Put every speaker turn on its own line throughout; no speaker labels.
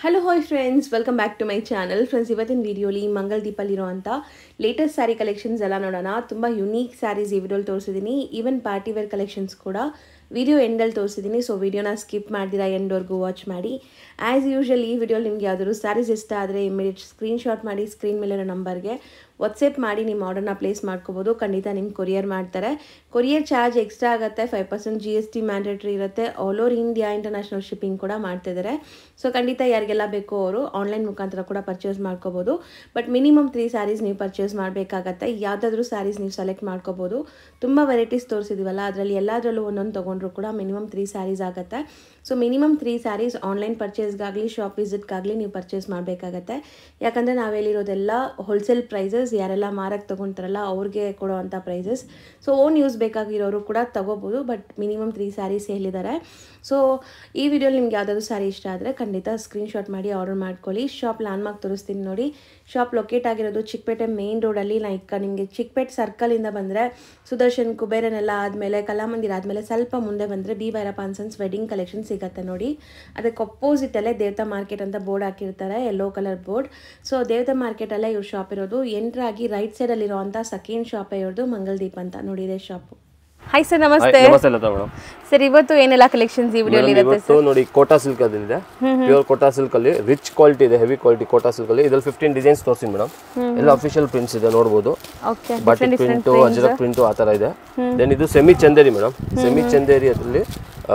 Hello hi friends welcome back to my channel friends ಇವತ್ತಿನ ವಿಡಿಯೋಲಿ ಮಂಗಲ್ ದೀಪಲ್ಲಿರುವಂಥ ಲೇಟೆಸ್ಟ್ ಸ್ಯಾರಿ ಕಲೆಕ್ಷನ್ಸ್ ಎಲ್ಲ ನೋಡೋಣ ತುಂಬ ಯುನೀಕ್ ಸ್ಯಾರೀಸ್ ಈ ವಿಡಿಯೋಲಿ ತೋರಿಸಿದ್ದೀನಿ ಈವನ್ ಪಾರ್ಟಿ ವೇರ್ ಕಲೆಕ್ಷನ್ಸ್ ಕೂಡ ವಿಡಿಯೋ ಎಂಡಲ್ಲಿ ತೋರಿಸಿದ್ದೀನಿ ಸೊ ವಿಡಿಯೋನ ಸ್ಕಿಪ್ ಮಾಡ್ದಿರಾ ಎಂಡ್ವರೆಗೂ ವಾಚ್ ಮಾಡಿ ಆ್ಯಸ್ ಯೂಶುವಲ್ ಈ ವಿಡಿಯೋಲಿ ನಿಮಗೆ ಯಾವ್ದಾದ್ರು ಸ್ಯಾರೀಸ್ ಇಷ್ಟ ಆದರೆ ಇಮಿಡಿಯೇಟ್ ಸ್ಕ್ರೀನ್ಶಾಟ್ ಮಾಡಿ ಸ್ಕ್ರೀನ್ ಮೇಲಿರೋ ನಂಬರ್ಗೆ ವಾಟ್ಸಪ್ ಮಾಡಿ ನಿಮ್ಮ ಆರ್ಡರ್ನ ಪ್ಲೇಸ್ ಮಾಡ್ಕೋಬೋದು ಖಂಡಿತ ನಿಮ್ಗೆ ಕೊರಿಯರ್ ಮಾಡ್ತಾರೆ ಕೊರಿಯರ್ ಚಾರ್ಜ್ ಎಕ್ಸ್ಟ್ರಾ ಆಗುತ್ತೆ five percent G S T mandatory ಇರುತ್ತೆ all over India international shipping ಕೂಡ ಮಾಡ್ತಿದ್ದಾರೆ ಸೊ ಖಂಡಿತ ಯಾರಿಗೆಲ್ಲ ಬೇಕೋ ಅವರು ಆನ್ಲೈನ್ ಮುಖಾಂತರ ಕೂಡ ಪರ್ಚೇಸ್ ಮಾಡ್ಕೋಬೋದು ಬಟ್ ಮಿನಿಮಮ್ ತ್ರೀ ಸ್ಯಾರೀಸ್ ನೀವು ಪರ್ಚೇಸ್ ಮಾಡಬೇಕಾಗತ್ತೆ ಯಾವುದಾದ್ರೂ ಸ್ಯಾರೀಸ್ ನೀವು ಸೆಲೆಕ್ಟ್ ಮಾಡ್ಕೋಬೋದು ತುಂಬ ವೆರೈಟೀಸ್ ತೋರಿಸಿದ್ದೀವಲ್ಲ ಅದರಲ್ಲಿ ಎಲ್ಲದರಲ್ಲೂ ಒಂದೊಂದು ತೊಗೊಂಡ್ರು ಕೂಡ ಮಿನಿಮಮ್ ತ್ರೀ ಸ್ಯಾರೀಸ್ ಆಗುತ್ತೆ so minimum three saris online ಪರ್ಚೇಸ್ಗಾಗಲಿ ಶಾಪ್ ವಿಸಿಟ್ಗಾಗಲಿ ನೀವು ಪರ್ಚೇಸ್ ಮಾಡಬೇಕಾಗತ್ತೆ ಯಾಕಂದರೆ ನಾವು ಹೇಳಿರೋದೆಲ್ಲ ಹೋಲ್ಸೇಲ್ ಪ್ರೈಸಸ್ ಯಾರೆಲ್ಲ ಮಾರಕ್ಕೆ ತೊಗೊತಾರಲ್ಲ ಅವ್ರಿಗೆ ಕೊಡೋವಂಥ ಪ್ರೈಸಸ್ ಸೊ ಓನ್ ಯೂಸ್ ಬೇಕಾಗಿರೋರು ಕೂಡ ತಗೋಬೋದು ಬಟ್ ಮಿನಿಮಮ್ ತ್ರೀ ಸ್ಯಾರೀಸ್ ಹೇಳಿದ್ದಾರೆ ಸೊ ಈ ವಿಡಿಯೋಲಿ ನಿಮ್ಗೆ ಯಾವುದಾದ್ರು ಸ್ಯಾರಿ ಇಷ್ಟ ಆದರೆ ಖಂಡಿತ ಸ್ಕ್ರೀನ್ಶಾಟ್ ಮಾಡಿ ಆರ್ಡರ್ ಮಾಡ್ಕೊಳ್ಳಿ ಶಾಪ್ ಲ್ಯಾಂಡ್ಮಾರ್ಕ್ ತೋರಿಸ್ತೀನಿ ನೋಡಿ ಶಾಪ್ ಲೊಕೇಟ್ ಆಗಿರೋದು ಚಿಕ್ಕಪೇಟೆ ಮೇನ್ ರೋಡಲ್ಲಿ ಲೈಕ್ ನಿಮಗೆ ಚಿಕ್ಕಪೇಟೆ ಸರ್ಕಲಿಂದ ಬಂದರೆ ಸುದರ್ಶನ್ ಕುಬೇರನೆಲ್ಲ ಆದಮೇಲೆ ಕಲಾಮಂದಿರ ಆದಮೇಲೆ ಸ್ವಲ್ಪ ಮುಂದೆ ಬಂದರೆ B Bhairappa and sons wedding collection ಸಿಗುತ್ತೆ ನೋಡಿ ಅದಕ್ಕೆ ಅಪೋಸಿಟಲ್ಲೇ ದೇವತಾ ಮಾರ್ಕೆಟ್ ಅಂತ ಬೋರ್ಡ್ ಹಾಕಿರ್ತಾರೆ ಯೆಲ್ಲೋ ಕಲರ್ ಬೋರ್ಡ್ ಸೊ ದೇವತಾ ಮಾರ್ಕೆಟಲ್ಲೇ ಇವ್ರ ಶಾಪ್ ಇರೋದು ಎಂಟ್ರಾಗಿ ರೈಟ್ ಸೈಡಲ್ಲಿರುವಂಥ ಸೆಕೆಂಡ್ ಶಾಪೇ ಇವ್ರದ್ದು ಮಂಗಲ್ದೀಪ್ ಅಂತ ನೋಡಿ ಇದೆ ಶಾಪು ಹಾಯ್ ಸರ್ ನಮಸ್ತೆ
ನಮಸ್ತೆ ಲತಾ ಮೇಡಮ್
ಸರ್ ಇವತ್ತು ಏನೆಲ್ಲ ಕಲೆಕ್ಷನ್ಸ್ ಈ ವಿಡಿಯೋಲಿ ಇರುತ್ತೆ
ಇವತ್ತು ನೋಡಿ ಕೋಟಾ ಸಿಲ್ಕ್ ಅದಿದೆ ಪ್ಯೂರ್ ಕೋಟಾ ಸಿಲ್ಕ್ ಅಲ್ಲಿ ರಿಚ್ ಕ್ವಾಲಿಟಿ ಇದೆ ಹೆವಿ ಕ್ವಾಲಿಟಿ ಕೋಟಾ ಸಿಲ್ಕ್ ಅಲ್ಲಿ ಇದ್ರಲ್ಲಿ ಫಿಫ್ಟೀನ್ ಡಿಸೈನ್ಸ್ ತೋರಿಸಿ ಮೇಡಮ್ ಎಲ್ಲ ಅಫಿಷಿಯಲ್ ಪ್ರಿಂಟ್ಸ್ ಇದೆ ನೋಡಬಹುದು
okay
batik print Ajrak print ಆ ತರ ಇದೆ ದೆನ್ ಇದು semi Chanderi madam semi Chanderi ಅದರಲ್ಲಿ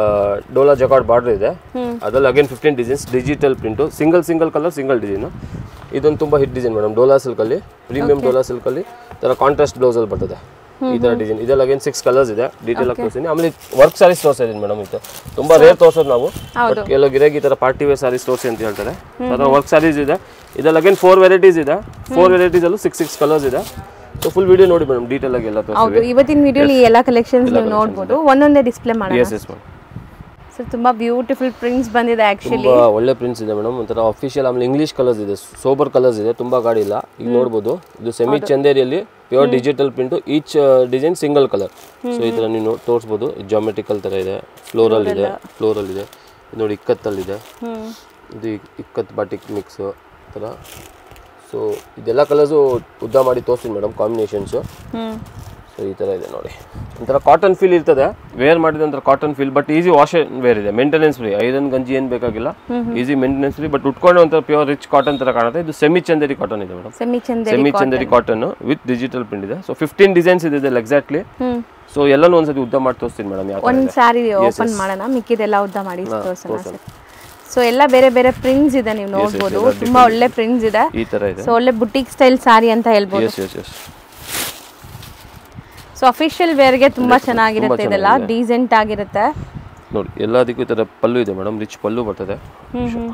ಡೋಲಾ ಜಕಾರ್ಡ್ ಬಾರ್ಡರ್ ಇದೆ ಅದ್ರಲ್ಲಿ again fifteen designs digital print single single colour single design ಇದೊಂದು ತುಂಬಾ hit design madam Dola silk ಅಲ್ಲಿ ಪ್ರೀಮಿಯಂ ಡೋಲಾ ಸಿಲ್ಕ್ ಅಲ್ಲಿ ತರ ಕಾಂಟ್ರಾಸ್ಟ್ ಬ್ಲೌಸ್ ಅಲ್ಲಿ ಬರ್ತದೆ ಈ ತರ ಡಿಸೈನ್ ಇದೆಲ್ಲ ಅಗೇನ್ ಸಿಕ್ಸ್ ಕಲರ್ಸ್ ಇದೆ ಡೀಟೇಲ್ ಆಗಿ ತೋರಿಸ್ತೀನಿ ಆಮೇಲೆ ವರ್ಕ್ ಸ್ಯಾರೀಸ್ ತೋರಿಸ್ತಾ ಇದೀನಿ ಮೇಡಮ್ ಇದು ತುಂಬಾ ರೇರ್ ತೋರ್ಸೋದು ನಾವು ಬಟ್ ಕೆಲವು ಗಿರಾಗಿ ಈ ತರ ಪಾರ್ಟಿ ವೇರ್ ಸ್ಯಾರೀಸ್ ತೋರಿಸಿ ಅಂತ ಹೇಳ್ತಾರೆ ಅದರ ವರ್ಕ್ ಸ್ಯಾರೀಸ್ ಇದೆ ಇದೆಲ್ಲ ಅಗೇನ್ ಫೋರ್ ವೆರೈಟೀಸ್ ಇದೆ ಫೋರ್ ವೆರೈಟೀಸ್ ಅಲ್ಲೂ ಸಿಕ್ಸ್ ಸಿಕ್ಸ್ ಕಲರ್ಸ್ ಇದೆ ಸೊ ಫುಲ್ ವಿಡಿಯೋ ನೋಡಿ ಮೇಡಮ್ ಡೀಟೇಲ್ ಆಗಿ ಎಲ್ಲ ತೋರಿಸಿ
ಹೌದು ಇವತ್ತಿನ ವಿಡಿಯೋಲಿ ಎಲ್ಲ ಕಲೆಕ್ಷನ್ಸ್ ನೀವು ನೋಡ್ಬೋದು ಒಂದೊಂದೇ ಡಿಸ್ಪ್ಲೇ ಮಾಡೋಣ
ಎಸ್ ಎಸ್ ಮೇಡಮ್
ಸರ್ ತುಂಬಾ ಬ್ಯೂಟಿಫುಲ್ ಪ್ರಿಂಟ್ಸ್ ಬಂದಿದೆ ಆಕ್ಚುಲಿ
ತುಂಬಾ ಒಳ್ಳೆ ಪ್ರಿಂಟ್ಸ್ ಇದೆ ಮೇಡಮ್ ಒಂಥರ ಅಫಿಷಿಯಲ್ ಆಮೇಲೆ ಇಂಗ್ಲಿಷ್ ಕಲರ್ಸ್ ಇದೆ ಸೋಬರ್ ಕಲರ್ಸ್ ಇದೆ ತುಂಬಾ ಗಾಡಿ ಇಲ್ಲ ಈಗ ನೋಡ್ಬೋದು ಇದು ಸೆಮಿ ಚಂದೇರಿಯಲ್ಲಿ pure digital print each design single colour so ಈ ತರ ನೀವು ತೋರಿಸ್ಬೋದು ಜಾಮೆಟ್ರಿಕಲ್ ತರ ಇದೆ ಫ್ಲೋರಲ್ ಇದೆ ಫ್ಲೋರಲ್ ಇದೆ ಇದು ನೋಡಿ ಇಕ್ಕತ್ತಲ್ಲಿದೆ ಇದು ಇಕ್- ಇಕ್ಕತ್ ಬಾಟಿಕ್ ಮಿಕ್ಸ್ ಥರ ಸೊ ಇದೆಲ್ಲ ಕಲರ್ಸು ಉದ್ದ ಮಾಡಿ ತೋರಿಸ್ತೀನಿ ಮೇಡಮ್ ಕಾಂಬಿನೇಷನ್ಸು
ಹ್ಮ್
ಸೊ ಈ ಥರ ಇದೆ ನೋಡಿ ಒಂಥರ ಕಾಟನ್ ಫೀಲ್ ಇರ್ತದೆ ವೇರ್ ಮಾಡಿದ ಒಂಥರ cotton feel but easy wash wear ಇದೆ ಮೇಂಟೆನೆನ್ಸ್ ಫ್ರೀ ಐರನ್ ಗಂಜಿ ಏನು ಬೇಕಾಗಿಲ್ಲ ಈಸಿ ಮೇಂಟೆನೆನ್ಸ್ ಫ್ರೀ ಬಟ್ ಉಟ್ಕೊಂಡು ಒಂಥರ ಪ್ಯೂರ್ ರಿಚ್ ಕಾಟನ್ ಥರ ಕಾಣುತ್ತೆ ಇದು ಸೆಮಿ ಚಂದೇರಿ ಕಾಟನ್ ಇದೆ ಮೇಡಮ್
ಸೆಮಿ ಚಂದ
semi Chanderi cotton with digital print ಇದೆ ಸೊ ಫಿಫ್ಟೀನ್ ಡಿಸೈನ್ಸ್ ಇದೆ ಇದೆಲ್ಲ ಎಕ್ಸಾಕ್ಟ್ಲಿ
ಹ್ಮ್
ಸೊ ಎಲ್ಲನೂ ಒಂದ್ಸತಿ ಉದ್ದ ಮಾಡಿ ತೋರಿಸ್ತೀನಿ ಮೇಡಮ್ ಯಾವ
ಒಂದ್ ಸ್ಯಾರಿ ಓಪನ್ ಮಾಡೋಣ ಮಿಕ್ಕಿದೆಲ್ಲ ಉದ್ದ ಮಾಡಿ ತೋರ್ಸೋಣ ಸರ್ ಸೊ ಎಲ್ಲ ಬೇರೆ ಬೇರೆ ಪ್ರಿಂಟ್ಸ್ ಇದೆ ನೀವು ನೋಡ್ಬೋದು ತುಂಬಾ ಒಳ್ಳೆ ಪ್ರಿಂಟ್ಸ್ ಇದೆ
ಈ ಥರ ಇದೆ
ಸೊ ಒಳ್ಳೆ ಬುಟಿಕ್ ಸ್ಟೈಲ್ ಸಾರಿ ಅಂತ ಹೇಳ್ಬೋದು
yes yes yes
so official ವೇರ್ಗೆ ತುಂಬಾ ಚೆನ್ನಾಗಿರುತ್ತೆ ಇದೆಲ್ಲ ಡೀಸೆಂಟ್ ಆಗಿರುತ್ತೆ
ನೋಡಿ ಎಲ್ಲದಕ್ಕೂ ಈ ಥರ ಪಲ್ಲು ಇದೆ ಮೇಡಮ್ ರಿಚ್ ಪಲ್ಲು ಬರ್ತದೆ
ಹ್ಮ್ ಹ್ಮ್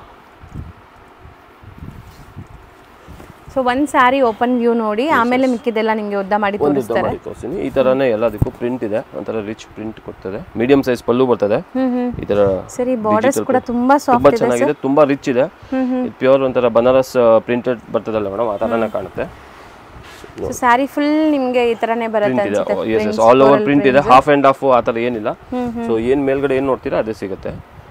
ಸೊ ಒಂದ್ ಸ್ಯಾರಿ ಓಪನ್ ವ್ಯೂ ನೋಡಿ ಆಮೇಲೆ ಮಿಕ್ಕಿದೆಲ್ಲ ನಿಮ್ಗೆ ಉದ್ದ ಮಾಡಿ
ಒಂದು ಉದ್ದ
ತೋರಿಸ್ತಾರೆ
ಮಾಡಿ ತೋರಿಸ್ತೀನಿ ಈ ಥರನೇ ಎಲ್ಲದಕ್ಕೂ ಪ್ರಿಂಟ್ ಇದೆ ಒಂಥರ ರಿಚ್ ಪ್ರಿಂಟ್ ಕೊಡ್ತದೆ ಮೀಡಿಯಂ ಸೈಜ್ ಪಲ್ಲು ಬರ್ತದೆ
ಹ್ಮ್ ಹ್ಮ್
ಈ ಥರ
ಸರಿ ಬಾರ್ಡರ್ಸ್ ಕೂಡ ತುಂಬಾ
ತುಂಬಾ
ಸಾಫ್ಟ್ ಇದೆ
ಚೆನ್ನಾಗಿದೆ ತುಂಬಾ ರಿಚ್ ಇದೆ ಪ್ಯೂರ್ ಒಂಥರ ಬನಾರಸ್ ಪ್ರಿಂಟೆಡ್ ಬರ್ತದಲ್ಲ ಮೇಡಮ್ ಆ ಥರನೇ ಕಾಣುತ್ತೆ
ಸೊ ಸ್ಯಾರಿ ಫುಲ್ ನಿಮ್ಗೆ ಈ ತರನೇ ಬರುತ್ತೆ
ಪ್ರಿಂಟ್ ಇದೆ
ಅನ್ಸುತ್ತೆ
yes yes all over print ಇದೆ ಹಾಫ್ ಆ್ಯಂಡ್ ಹಾಫ್ ಆ ಥರ ಏನಿಲ್ಲ ಸೊ ಏನು ಮೇಲ್ಗಡೆ ಏನು ನೋಡ್ತೀರಾ ಅದೇ ಸಿಗುತ್ತೆ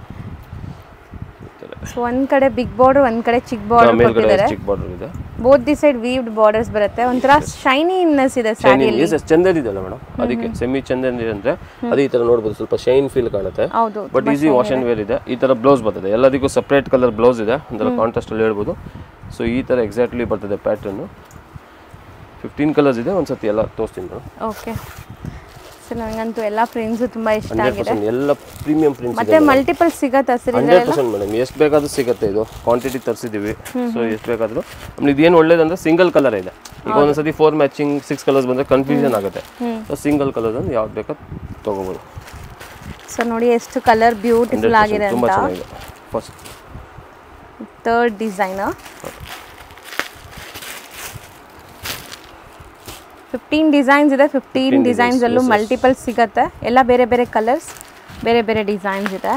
ಸೊ ಒಂದ್ ಕಡೆ ಬಿಗ್ ಬಾರ್ಡರ್ ಒಂದ್ ಕಡೆ ಚಿಕ್ಕ ಬಾರ್ಡರ್
ಮೇಲ್ಗಡೆ
ಕೊಟ್ಟಿದ್ದಾರೆ
ಚಿಕ್ಕ ಬಾರ್ಡರ್ ಇದೆ
both the side weaved borders ಬರುತ್ತೆ ಒಂಥರ ಶೈನಿನೆಸ್ ಇದೆ ಸ್ಯಾರಿ
ಎಸ್ ಎಸ್ ಚಂದನ್ ಇದೆಯಲ್ಲ ಮೇಡಮ್ ಅದಕ್ಕೆ ಸೆಮಿ ಚಂದನ್ ಇದೆ ಅಂದ್ರೆ ಅದು ಈ ತರ ನೋಡ್ಬೋದು ಸ್ವಲ್ಪ ಶೈನ್ ಫೀಲ್ ಕಾಣುತ್ತೆ
ಹೌದು
but easy wash and wear ಇದೆ ಈ ತರ ಬ್ಲೌಸ್ ಬರ್ತದೆ ಎಲ್ಲದಕ್ಕೂ ಸಪ್ರೇಟ್ ಕಲರ್ ಬ್ಲೌಸ್ ಇದೆ ಒಂಥರ ಕಾಂಟ್ರಾಸ್ಟ್ ಅಲ್ಲಿ ಹೇಳ್ಬೋದು ಸೊ ಈ ತರ ಎಕ್ಸಾಕ್ಟ್ಲಿ ಬರ್ತದೆ ಪ್ಯಾಟರ್ನ್ ಫಿಫ್ಟೀನ್ ಕಲರ್ಸ್ ಇದೆ ಒಂದ್ಸತಿ ಎಲ್ಲ ತೋರಿಸ್ತೀನಿ ಮೇಡಮ್
ಓಕೆ ಸೊ ನನಗಂತೂ ಎಲ್ಲ ಪ್ರಿಂಟ್ಸ್ ತುಂಬಾ ಇಷ್ಟ
ಹಂಡ್ರೆಡ್
ಆಗಿದೆ
ಪರ್ಸೆಂಟ್ ಎಲ್ಲ ಪ್ರೀಮಿಯಂ ಪ್ರಿಂಟ್ಸ್
ಮತ್ತೆ ಮಲ್ಟಿಪಲ್ ಸಿಗತ್ತಾ ಸರ್
ಹಂಡ್ರೆಡ್ ಪರ್ಸೆಂಟ್ ಮೇಡಮ್ ಎಷ್ಟು ಬೇಕಾದ್ರೂ ಸಿಗುತ್ತೆ ಇದು ಕ್ವಾಂಟಿಟಿ ತರಿಸಿದ್ದೀವಿ ಸೊ ಎಷ್ಟು ಬೇಕಾದ್ರೂ ಆಮೇಲೆ ಇದೇನು ಒಳ್ಳೇದಂದ್ರೆ ಸಿಂಗಲ್ ಕಲರ್ ಇದೆ ಈಗ ಒಂದೊಂದ್ಸತಿ ಫೋರ್ ಮ್ಯಾಚಿಂಗ್ ಸಿಕ್ಸ್ ಕಲರ್ಸ್ ಬಂದ್ರೆ ಕನ್ಫ್ಯೂಷನ್ ಆಗುತ್ತೆ ಸೊ ಸಿಂಗಲ್ ಕಲರ್ ಅಂದ್ರೆ ಯಾವ್ದು ಬೇಕಾದ್ ತೊಗೋಬೋದು
ಸೊ ನೋಡಿ ಎಷ್ಟು ಕಲರ್ ಬ್ಯೂಟಿಫುಲ್ ಆಗಿದೆ
ತುಂಬ
ಅಂತ
ಚೆನ್ನಾಗಿದೆ first
third design fifteen designs ಇದೆ ಫಿಫ್ಟೀನ್ ಡಿಸೈನ್ಸ್ ಅಲ್ಲೂ ಮಲ್ಟಿಪಲ್ ಸಿಗತ್ತೆ ಎಲ್ಲ ಬೇರೆ ಬೇರೆ ಕಲರ್ಸ್ ಬೇರೆ ಬೇರೆ ಡಿಸೈನ್ಸ್ ಇದೆ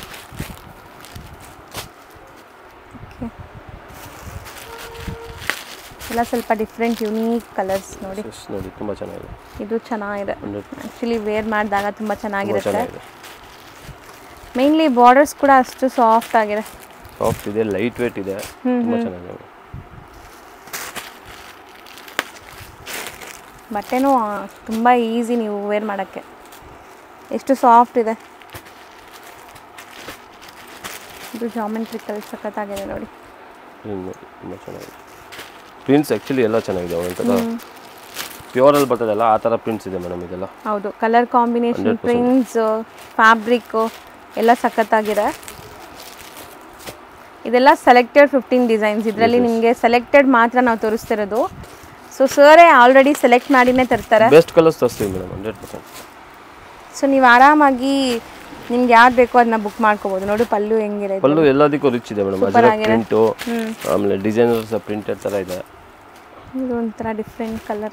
Okay. ಎಲ್ಲ ಸ್ವಲ್ಪ ಡಿಫ್ರೆಂಟ್ ಯುನೀಕ್ ಕಲರ್ಸ್ ನೋಡಿ
ನೋಡಿ ತುಂಬ ಚೆನ್ನಾಗಿದೆ
ಇದು ಚೆನ್ನಾಗಿದೆ
ಹಂಡ್ರೆಡ್
ಆ್ಯಕ್ಚುಲಿ ವೇರ್ ಮಾಡಿದಾಗ ತುಂಬ
ತುಂಬ
ಚೆನ್ನಾಗಿರುತ್ತೆ
ಚೆನ್ನಾಗಿದೆ
ಮೇನ್ಲಿ ಬಾರ್ಡರ್ಸ್ ಕೂಡ ಅಷ್ಟು ಸಾಫ್ಟ್ ಆಗಿದೆ
ಸಾಫ್ಟ್ ಇದೆ ಲೈಟ್ ವೇಟ್ ಇದೆ ತುಂಬ ಚೆನ್ನಾಗಿದೆ
ಬಟ್ಟೆನೂ ತುಂಬ ಈಸಿ ನೀವು ವೇರ್ ಮಾಡೋಕ್ಕೆ ಎಷ್ಟು ಸಾಫ್ಟ್ ಇದೆ ಇದು ಜಾಮೆಂಟ್ರಿಕಲ್ ಸಖತ್ತಾಗಿದೆ ನೋಡಿ
ಇನ್ನು ತುಂಬ ಚೆನ್ನಾಗಿದೆ ಪ್ರಿಂಟ್ಸ್ ಆ್ಯಕ್ಚುಲಿ ಎಲ್ಲ ಚೆನ್ನಾಗಿದೆ ಒಂಥರ ಪ್ಯೂರಲ್ಲಿ ಬರ್ತದಲ್ಲ ಆ ಥರ ಪ್ರಿಂಟ್ಸ್ ಇದೆ ಮೇಡಮ್ ಇದೆಲ್ಲ
ಹೌದು ಕಲರ್ ಕಾಂಬಿನೇಷನ್ ಪ್ರಿಂಟ್ಸ್ ಫ್ಯಾಬ್ರಿಕ್ಕು ಎಲ್ಲ ಸಖತ್ತಾಗಿದೆ ಇದೆಲ್ಲ ಸೆಲೆಕ್ಟೆಡ್ ಫಿಫ್ಟೀನ್ ಡಿಸೈನ್ಸ್ ಇದರಲ್ಲಿ ನಿಮಗೆ ಸೆಲೆಕ್ಟೆಡ್ ಮಾತ್ರ ನಾವು ತೋರಿಸ್ತಿರೋದು ಸೊ ಸರೇ ಆಲ್ರೆಡಿ ಸೆಲೆಕ್ಟ್ ಮಾಡಿನೇ ತರ್ತಾರೆ
ಬೆಸ್ಟ್ ಕಲರ್ಸ್ ತರಿಸ್ತೀವಿ ಮೇಡಮ್ ಹಂಡ್ರೆಡ್ ಪರ್ಸೆಂಟ್
ಸೊ ನೀವು ಆರಾಮಾಗಿ ನಿಮ್ಗೆ ಯಾವ್ದು ಬೇಕೋ ಅದನ್ನ ಬುಕ್ ಮಾಡ್ಕೋಬೋದು ನೋಡಿ ಪಲ್ಲು ಹೆಂಗಿದೆ ಇದು.
ಪಲ್ಲು ಎಲ್ಲದಕ್ಕೂ ರಿಚ್ ಇದೆ ಮೇಡಮ್ ಅಜರಕ್ ಪ್ರಿಂಟು ಆಮೇಲೆ ಡಿಸೈನರ್ಸ್ ಪ್ರಿಂಟೆಡ್ ಥರ ಇದೆ
ಇದು ಒಂಥರ ಡಿಫ್ರೆಂಟ್ ಕಲರ್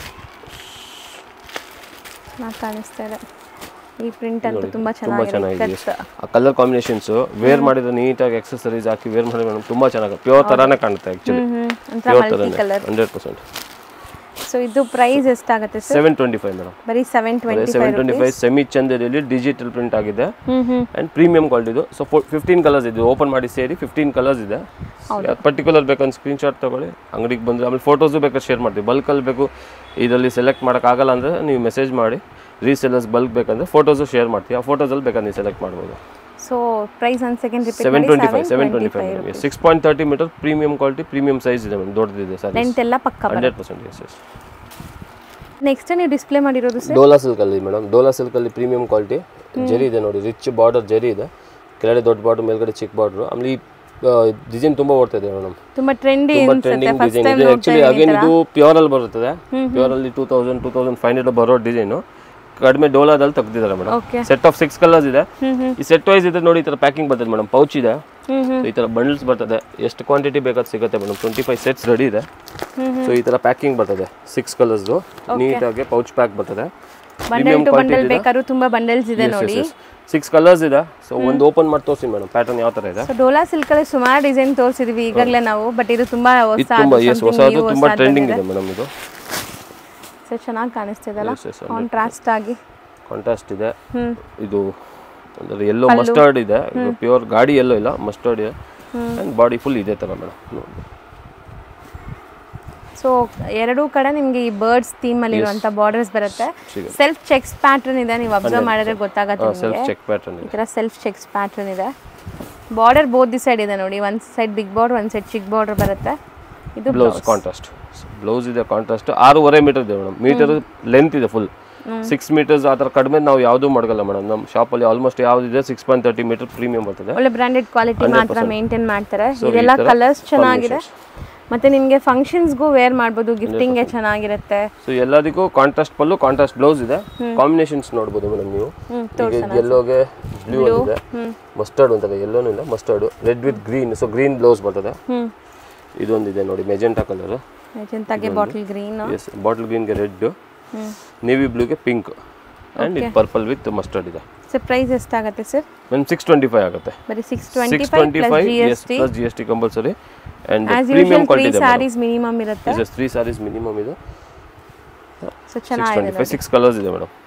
ಚೆನ್ನಾಗಿ ಕಾಣಿಸ್ತಾ ಇದೆ ಈ ಪ್ರಿಂಟ್ ಅಂತೂ ತುಂಬ
ತುಂಬ
ಚೆನ್ನಾಗಿದೆ
ಚೆನ್ನಾಗಿದೆ
ಕಟ್
ಆ ಕಲರ್ ಕಾಂಬಿನೇಷನ್ಸು ವೇರ್ ಮಾಡಿದ್ರೆ ನೀಟಾಗಿ ಎಕ್ಸಸರೀಸ್ ಹಾಕಿ ವೇರ್ ಮಾಡಿದ್ರೆ ಮೇಡಮ್ ತುಂಬ ಚೆನ್ನಾಗಿ ಪ್ಯೂರ್ ಥರಾನೇ ಕಾಣುತ್ತೆ ಆ್ಯಕ್ಚುಲಿ
ಹ್ಞೂ ಒಂಥರ
ಪ್ಯೂರ್
ಮಲ್ಟಿ
ಥರನೇ
ಕಲರ್
ಹಂಡ್ರೆಡ್ ಪರ್ಸೆಂಟ್
ಸೊ ಇದು ಪ್ರೈಸ್ ಎಷ್ಟಾಗುತ್ತೆ sir
seven twenty five madam
ಬರೀ seven twenty
seven twenty five semi ಚಂದೇರಿಯಲ್ಲಿ ಡಿಜಿಟಲ್ ಪ್ರಿಂಟ್ ಆಗಿದೆ
ಹ್ಞೂ ಹ್ಞೂ
ಆ್ಯಂಡ್ ಪ್ರೀಮಿಯಂ ಕ್ವಾಲಿಟಿ ಇದು ಸೊ ಫಿಫ್ಟೀನ್ ಕಲರ್ಸ್ ಇದೆ ಓಪನ್ ಮಾಡಿ ಸೇರಿ ಫಿಫ್ಟೀನ್ ಕಲರ್ಸ್ ಇದೆ ಪರ್ಟಿಕ್ಯುಲರ್ ಬೇಕಂದ್ರೆ ಸ್ಕ್ರೀನ್ಶಾಟ್ ತಗೊಳ್ಳಿ ಅಂಗಡಿಗೆ ಬಂದರೆ ಆಮೇಲೆ ಫೋಟೋಸು ಬೇಕಾದ್ರೆ ಶೇರ್ ಮಾಡ್ತೀವಿ ಬಲ್ಕಲ್ಲಿ ಬೇಕು ಇದರಲ್ಲಿ ಸೆಲೆಕ್ಟ್ ಮಾಡೋಕ್ಕಾಗಲ್ಲ ಅಂದರೆ ನೀವು ಮೆಸೇಜ್ ಮಾಡಿ ರೀಸೆಲ್ಲರ್ಸ್ ಬಲ್ಕ್ ಬೇಕಂದ್ರೆ ಫೋಟೋಸು ಶೇರ್ ಮಾಡ್ತೀವಿ ಆ ಫೋಟೋಸಲ್ಲಿ ಬೇಕಾದ್ರೆ ನೀವು ಸೆಲೆಕ್ಟ್ ಮಾಡ್ಬೋದು
ಸೊ ಪ್ರೈಸ್ ಒಂದು ಸೆಕೆಂಡ್ ರಿಪೀಟ್
ಸೆವೆನ್
ಮಾಡಿ
twenty five seven twenty five six point thirty metre premium quality premium size ಇದೆ ಮ್ಯಾಮ್ ದೊಡ್ಡದಿದೆ ಸರ್
ಲೆಂತ್ ಎಲ್ಲ ಪಕ್ಕ
hundred percent yes yes
next ನೀವು ಡಿಸ್ಪ್ಲೇ ಮಾಡಿರೋದು ಸರ್
ಡೋಲಾ ಸಿಲ್ಕಲ್ಲಿ ಮೇಡಮ್ ಡೋಲಾ ಸಿಲ್ಕಲ್ಲಿ ಪ್ರೀಮಿಯಂ ಕ್ವಾಲಿಟಿ ಜರಿ ಇದೆ ನೋಡಿ ರಿಚ್ ಬಾರ್ಡರ್ ಜರಿ ಇದೆ ಕೆಳಗಡೆ ದೊಡ್ಡ ಬಾರ್ಡರ್ ಮೇಲ್ಗಡೆ ಚಿಕ್ಕ ಬಾರ್ಡರ್ ಆಮೇಲೆ ಈ ಡಿಸೈನ್ ತುಂಬ ಓಡ್ತಾ ಇದೆ ಮೇಡಮ್
ತುಂಬ ಟ್ರೆಂಡಿ
ತುಂಬ
ಅನ್ಸುತ್ತೆ
ಟ್ರೆಂಡಿಂಗ್
ಫಸ್ಟ್
ಡಿಸೈನ್
ಟೈಮ್
ಇದೆ ಆ್ಯಕ್ಚುಲಿ ಅಗೇನ್ ಇದು ಪ್ಯೂರಲ್ಲಿ ಬರುತ್ತದೆ ಪ್ಯೂರಲ್ಲಿ two thousand two thousand five hundred ಬರೋ ಡಿಸೈನು ಕಡಿಮೆ ಡೋಲಾದಲ್ಲಿ ತೆಗ್ದಿದ್ದಾರೆ madam
okay
set of six colours ಇದೆ ಈ ಸೆಟ್ ವೈಸ್ ಇದೆ ನೋಡಿ ಈ ಥರ ಪ್ಯಾಕಿಂಗ್ ಬರ್ತದೆ ಮೇಡಮ್ ಪೌಚ್ ಇದೆ
ಹ್ಞೂ ಹ್ಞೂ
So, ಈ ಥರ ಬಂಡಲ್ಸ್ ಬರ್ತದೆ ಎಷ್ಟು ಕ್ವಾಂಟಿಟಿ ಬೇಕಾದ್ರೆ ಸಿಗುತ್ತೆ madam twenty five sets ready ಇದೆ ಸೊ ಈ ಥರ ಪ್ಯಾಕಿಂಗ್ ಬರ್ತದೆ ಸಿಕ್ಸ್ ಕಲರ್ಸ್ದು ನೀಟಾಗಿ ಪೌಚ್ ಪ್ಯಾಕ್ ಬರ್ತದೆ
ಬಂಡಲ್ ಟು ಬಂಡಲ್ ಬೇಕಾದ್ರೂ ತುಂಬ ಬಂಡಲ್ಸ್ ಇದೆ ನೋಡಿ
ಸಿಕ್ಸ್ ಕಲರ್ಸ್ ಇದೆ ಸೊ ಒಂದು ಓಪನ್ ಮಾಡಿ ತೋರಿಸಿ ಮೇಡಮ್ ಪ್ಯಾಟರ್ನ್ ಯಾವ ಥರ ಇದೆ
ಸೊ ಡೋಲಾ ಸಿಲ್ಕಲ್ಲಿ ಸುಮಾರು ಡಿಸೈನ್ ತೋರಿಸಿದ್ವಿ ಈಗಾಗಲೇ ನಾವು ಬಟ್ ಇದು ತುಂಬಾ ಹೊಸ
ಇದು ತುಂಬ ಎಸ್ ಹೊಸದು ತುಂಬ ಟ್ರೆಂಡಿಂಗ್ ಇದೆ ಮೇಡಮ್ ಇದು
ಸೊ ಚೆನ್ನಾಗಿ ಕಾಣಿಸ್ತಿದಲ್ಲ
Yes, yes,
ಕಾಂಟ್ರಾಸ್ಟ್ ಆಗಿ
ಕಾಂಟ್ರಾಸ್ಟ್ ಇದೆ
ಹ್ಮ್
ಇದು ಅಂದರೆ ಎಲ್ಲೋ ಮಸ್ಟರ್ಡ್ ಇದೆ ಪ್ಯೂರ್ ಗಾಡಿ ಎಲ್ಲೋ ಇಲ್ಲ ಮಸ್ಟರ್ಡ್ ಇದೆ ಆ್ಯಂಡ್ ಬಾಡಿ ಫುಲ್ ಇದೆ ಥರ ಮೇಡಮ್
ಸೊ ಎರಡೂ ಕಡೆ ನಿಮ್ಗೆ ಈ ಬರ್ಡ್ಸ್ ಥೀಮ್ ಅಲ್ಲಿ ಇರುವಂತ ಬಾರ್ಡರ್ಸ್ ಬರುತ್ತೆ ಸೆಲ್ಫ್ ಚೆಕ್ಸ್ ಪ್ಯಾಟರ್ನ್ ಇದೆ ನೀವು ಅಬ್ಸರ್ವ್ ಮಾಡಿದ್ರೆ ಗೊತ್ತಾಗತ್ತೆ
ಸೆಲ್ಫ್
ನಿಮಗೆ
ಚೆಕ್ ಪ್ಯಾಟರ್ನ್
ಈ
ಇದೆ
ತರ ಸೆಲ್ಫ್ ಚೆಕ್ಸ್ ಪ್ಯಾಟರ್ನ್ ಇದೆ ಬಾರ್ಡರ್ ಬೋತ್ ದಿ ಸೈಡ್ ಇದೆ ನೋಡಿ ಒಂದ್ ಸೈಡ್ ಬಿಗ್ ಬಾರ್ಡರ್ ಒಂದ್ ಸೈಡ್ ಚಿಕ್ಕ ಬಾರ್ಡರ್ ಬರುತ್ತೆ ಇದು
ಬ್ಲೌಸ್ ಕಾಂಟ್ರಾಸ್ಟ್ ಬ್ಲೌಸ್ ಇದೆ ಕಾಂಟ್ರಾಸ್ಟ್ ಆರೂವರೆ ಮೀಟರ್ ಇದೆ ಮೇಡಮ್ ಮೀಟರ್ ಲೆಂತ್ ಇದೆ ಫುಲ್ ಸಿಕ್ಸ್ ಮೀಟರ್ಸ್ ಆ ಥರ ಕಡಿಮೆ ನಾವು ಯಾವುದೂ ಮಾಡಲ್ಲ ಮೇಡಮ್ ನಮ್ಮ ಶಾಪಲ್ಲಿ ಆಲ್ಮೋಸ್ಟ್ ಯಾವ್ದಿದೆ six point thirty metre premium ಬರ್ತದೆ
ಒಳ್ಳೆ ಬ್ರಾಂಡೆಡ್ ಕ್ವಾಲಿಟಿ ಮಾತ್ರ ಮೇಂಟೈನ್ ಮಾಡ್ತಾರೆ ಇದೆಲ್ಲ ಕಲರ್ಸ್ ಚೆನ್ನಾಗಿದೆ ಮತ್ತೆ ನಿಮ್ಗೆ ಫಂಕ್ಷನ್ಸ್ಗೂ ವೇರ್ ಮಾಡ್ಬೋದು ಗಿಫ್ಟಿಂಗ್ಗೆ ಚೆನ್ನಾಗಿರುತ್ತೆ
ಸೊ ಎಲ್ಲದಕ್ಕೂ ಕಾಂಟ್ರಾಸ್ಟ್ ಪಲ್ಲು ಕಾಂಟ್ರಾಸ್ಟ್ ಬ್ಲೌಸ್ ಇದೆ ಕಾಂಬಿನೇಷನ್ಸ್ ನೋಡ್ಬೋದು ಮೇಡಮ್ ನೀವು ಈಗ ಎಲ್ಲೋಗೆ ಬ್ಲೂ ಇದೆ ಮಸ್ಟರ್ಡ್ ಅಂತಾರೆ ಎಲ್ಲೋನು ಇಲ್ಲ mustard red with green so green blouse ಬರ್ತದೆ
ಹ್ಮ್
ಇದೊಂದಿದೆ ನೋಡಿ ಮೆಜೆಂಟಾ ಕಲರ್
ಮೆಜೆಂತಾಗೆ ಬಾಟಲ್ ಗ್ರೀನ್
ಎಸ್ ಬಾಟಲ್ ಗ್ರೀನ್ಗೆ ರೆಡ್ ನೇವಿ ಬ್ಲೂಗೆ ಪಿಂಕ್ ಆ್ಯಂಡ್ ಇದು ಪರ್ಪಲ್ ವಿತ್ ಮಸ್ಟರ್ಡ್ ಇದೆ
ಸರ್ ಪ್ರೈಸ್ ಎಷ್ಟಾಗುತ್ತೆ sir
ma'am six twenty five ಆಗುತ್ತೆ
ಬರೀ six twenty
six
five
twenty
plus
five
G
S
S T
plus G S T compulsory and
as
premium
usual three
quality ಇದೆ
saris minimum ಇರುತ್ತೆ
yes three saris minimum ಇದು
so
six
ಚೆನ್ನಾಗಿದೆ
twenty five six colours ಇದೆ madam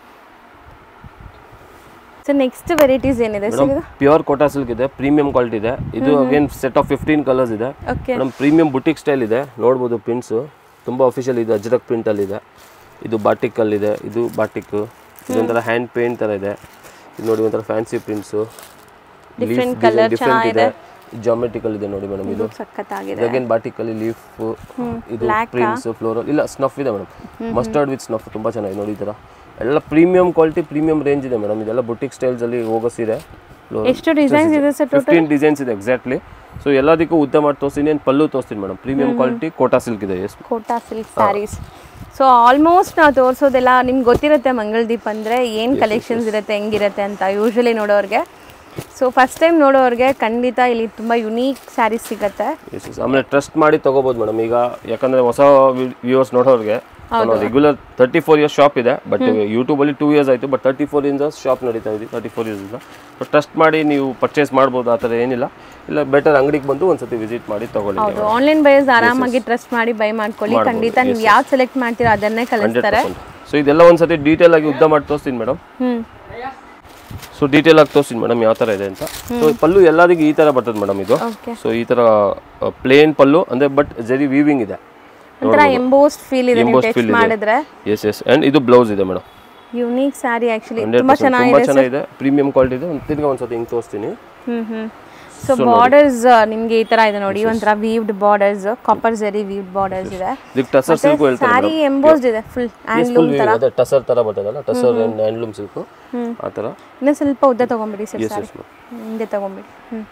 so next varieties ಏನಿದೆ sir ಇದು
pure Kota silk ಇದೆ premium quality ಇದೆ ಇದು again set of fifteen colours ಇದೆ
okay
madam premium boutique style ಇದೆ ನೋಡ್ಬೋದು ಪ್ರಿಂಟ್ಸು ತುಂಬ ಅಫಿಷಿಯಲ್ ಇದೆ ಅಜ್ರಕ್ ಪ್ರಿಂಟಲ್ಲಿ ಇದೆ ಇದು ಬಾಟಿಕಲ್ಲಿದೆ ಇದು ಬಾಟಿಕ್ ಇದೊಂಥರ ಹ್ಯಾಂಡ್ ಪೇಂಟ್ ಥರ ಇದೆ ಇದು ನೋಡಿ ಒಂಥರ fancy prints
Different colour
different ಇದೆ ಜಾಮೆಟ್ರಿಕಲ್ ಇದೆ ನೋಡಿ ಮೇಡಮ್ ಇದು
ಸಖತ್ತಾಗಿದೆ
ಅಗೇನ್ ಬಾಟಿಕಲ್ಲಿ ಲೀಫ್ ಇದು ಪ್ರಿಂಟ್ಸ್ ಫ್ಲೋರಲ್ ಇಲ್ಲ ಸ್ನಫ್ ಇದೆ ಮೇಡಮ್ ಮಸ್ಟರ್ಡ್ ವಿತ್ ಸ್ನಫ್ ತುಂಬ ಚೆನ್ನಾಗಿದೆ ನೋಡಿ ಈ ಥರ ಎಲ್ಲ ಪ್ರೀಮಿಯಂ ಕ್ವಾಲಿಟಿ ಪ್ರೀಮಿಯಂ ರೇಂಜ್ ಇದೆ ಮೇಡಮ್ ಇದೆಲ್ಲ ಬುಟಿಕ್ ಸ್ಟೈಲ್ಸಲ್ಲಿ ಹೋಗೋ ಸೀರೆ
ಎಷ್ಟು ಡಿಸೈನ್ಸ್ ಇದೆ ಸರ್
ಫಿಫ್ಟೀನ್ ಡಿಸೈನ್ಸ್ ಇದೆ ಎಕ್ಸಾಕ್ಟ್ಲಿ ಸೊ ಎಲ್ಲದಕ್ಕೂ ಉದ್ದ ಮಾಡಿ ತೋರಿಸ್ತೀನಿ ಏನು ಪಲ್ಲು ತೋರಿಸ್ತೀನಿ madam premium quality Kota silk ಇದೆ yes
Kota silk saris so almost ನಾವು ತೋರಿಸೋದೆಲ್ಲ ನಿಮ್ಗೆ ಗೊತ್ತಿರುತ್ತೆ ಮಂಗಳದೀಪ್ ಅಂದರೆ ಏನು ಕಲೆಕ್ಷನ್ಸ್ ಇರುತ್ತೆ ಹೆಂಗಿರುತ್ತೆ ಅಂತ ಯೂಶ್ವಲಿ ನೋಡೋರಿಗೆ ಸೊ ಫಸ್ಟ್ ಟೈಮ್ ನೋಡೋರಿಗೆ ಖಂಡಿತ ಇಲ್ಲಿ ತುಂಬ ಯುನೀಕ್ ಸ್ಯಾರೀಸ್ ಸಿಗುತ್ತೆ
ಎಸ್ ಎಸ್ ಆಮೇಲೆ ಟ್ರಸ್ಟ್ ಮಾಡಿ ತಗೋಬೋದು ಮೇಡಮ್ ಈಗ ಯಾಕಂದ್ರೆ ಹೊಸ ವ್ಯೂವರ್ಸ್ ನೋಡೋರಿಗೆ regular thirty four years shop ಇದೆ ಬಟ್ ಯೂಟ್ಯೂಬಲ್ಲಿ ಟೂ ಇಯರ್ಸ್ ಆಯಿತು ಬಟ್ ತರ್ಟಿ ಫೋರ್ ಇಂದ ಶಾಪ್ ನಡೀತಾ ಇದೆ thirty four years but trust ಮಾಡಿ ನೀವು ಪರ್ಚೇಸ್ ಮಾಡ್ಬೋದು ಆ ಥರ ಏನಿಲ್ಲ ಇಲ್ಲ ಬೆಟರ್ ಅಂಗಡಿಗೆ ಬಂದು ಒಂದ್ಸತಿ ವಿಸಿಟ್ ಮಾಡಿ ತಗೊಳ್ಳಿ
ಹೌದು ಆನ್ಲೈನ್ ಬಯಸ್ ಆರಾಮಾಗಿ ಟ್ರಸ್ಟ್ ಮಾಡಿ ಬೈ ಮಾಡ್ಕೊಳ್ಳಿ ಖಂಡಿತ ನೀವು ಯಾವ್ದು ಸೆಲೆಕ್ಟ್ ಮಾಡ್ತೀರೋ ಅದನ್ನೇ
ಹಂಡ್ರೆಡ್
ಕಳಿಸ್ತಾರೆ
ಪರ್ಸೆಂಟ್ ಸೊ ಇದೆಲ್ಲ ಒಂದ್ಸತಿ ಡೀಟೇಲ್ ಆಗಿ ಉದ್ದ ಮಾಡಿ ತೋರಿಸ್ತೀನಿ ಮೇಡಮ್
ಹ್ಮ್
ಸೊ ಡೀಟೇಲ್ ಆಗಿ ತೋರಿಸ್ತೀನಿ ಮೇಡಮ್ ಯಾವ ಥರ ಇದೆ ಅಂತ ಸೊ ಪಲ್ಲು ಎಲ್ಲದಕ್ಕೆ ಈ ಥರ ಬರ್ತದೆ ಮೇಡಮ್ ಇದು
ಓಕೆ
ಸೊ ಈ ಥರ ಪ್ಲೇನ್ ಪಲ್ಲು ಅಂದರೆ ಬಟ್ ಜರಿ ವೀವಿಂಗ್ ಇದೆ
ಒಂಥರ ಎಂಬೋಸ್ಡ್ ಫೀಲ್ ಇದೆ ನೀವು
Embossed
ಟೆಕ್ಸ್ಟ್
feel ಇದೆ.
ಮಾಡಿದ್ರೆ
ಎಸ್ ಎಸ್ ಆ್ಯಂಡ್ ಇದು ಬ್ಲೌಸ್ ಇದೆ madam
unique sari actually
hundred
ತುಂಬಾ
ಪರ್ಸೆಂಟ್ ತುಂಬ
ಚೆನ್ನಾಗಿದೆ
ಚೆನ್ನಾಗಿದೆ ಪ್ರೀಮಿಯಂ ಕ್ವಾಲಿಟಿ ಇದೆ ಒಂದು ತಿರ್ಗಾ ಒಂದ್ಸತಿ ಹಿಂಗೆ ತೋರಿಸ್ತೀನಿ
ಹ್ಮ್ ಹ್ಮ್ ಸೊ ಬಾರ್ಡರ್ಸ್ ನಿಮ್ಗೆ ಈ ತರ ಇದೆ ನೋಡಿ ಒಂಥರ weaved borders copper zari weaved borders ಇದೆ
ಇದಕ್ಕೆ ಟಸರ್ ಸಿಲ್ಕು ಹೇಳ್ತಾರೆ
ಸ್ಯಾರಿ ಎಂಬೋಸ್ಡ್ ಇದೆ ಫುಲ್ ಹ್ಯಾಂಡ್ಲೂಮ್
ಫುಲ್ ಅದೇ ಟಸರ್ ಥರ ಬರ್ತದಲ್ಲ ಟಸರ್ ಆ್ಯಂಡ್ ಹ್ಯಾಂಡ್ಲೂಮ್ ಸಿಲ್ಕು ಆ ಥರ
ಇನ್ನೂ ಸ್ವಲ್ಪ ಉದ್ದ ತಗೊಂಬಿಡಿ ಸರ್
ಎಸ್
ಸ್ಯಾರಿ
ಎಸ್
ಹಿಂದೆ ತಗೊಂಬಿಡಿ ಹ್ಮ್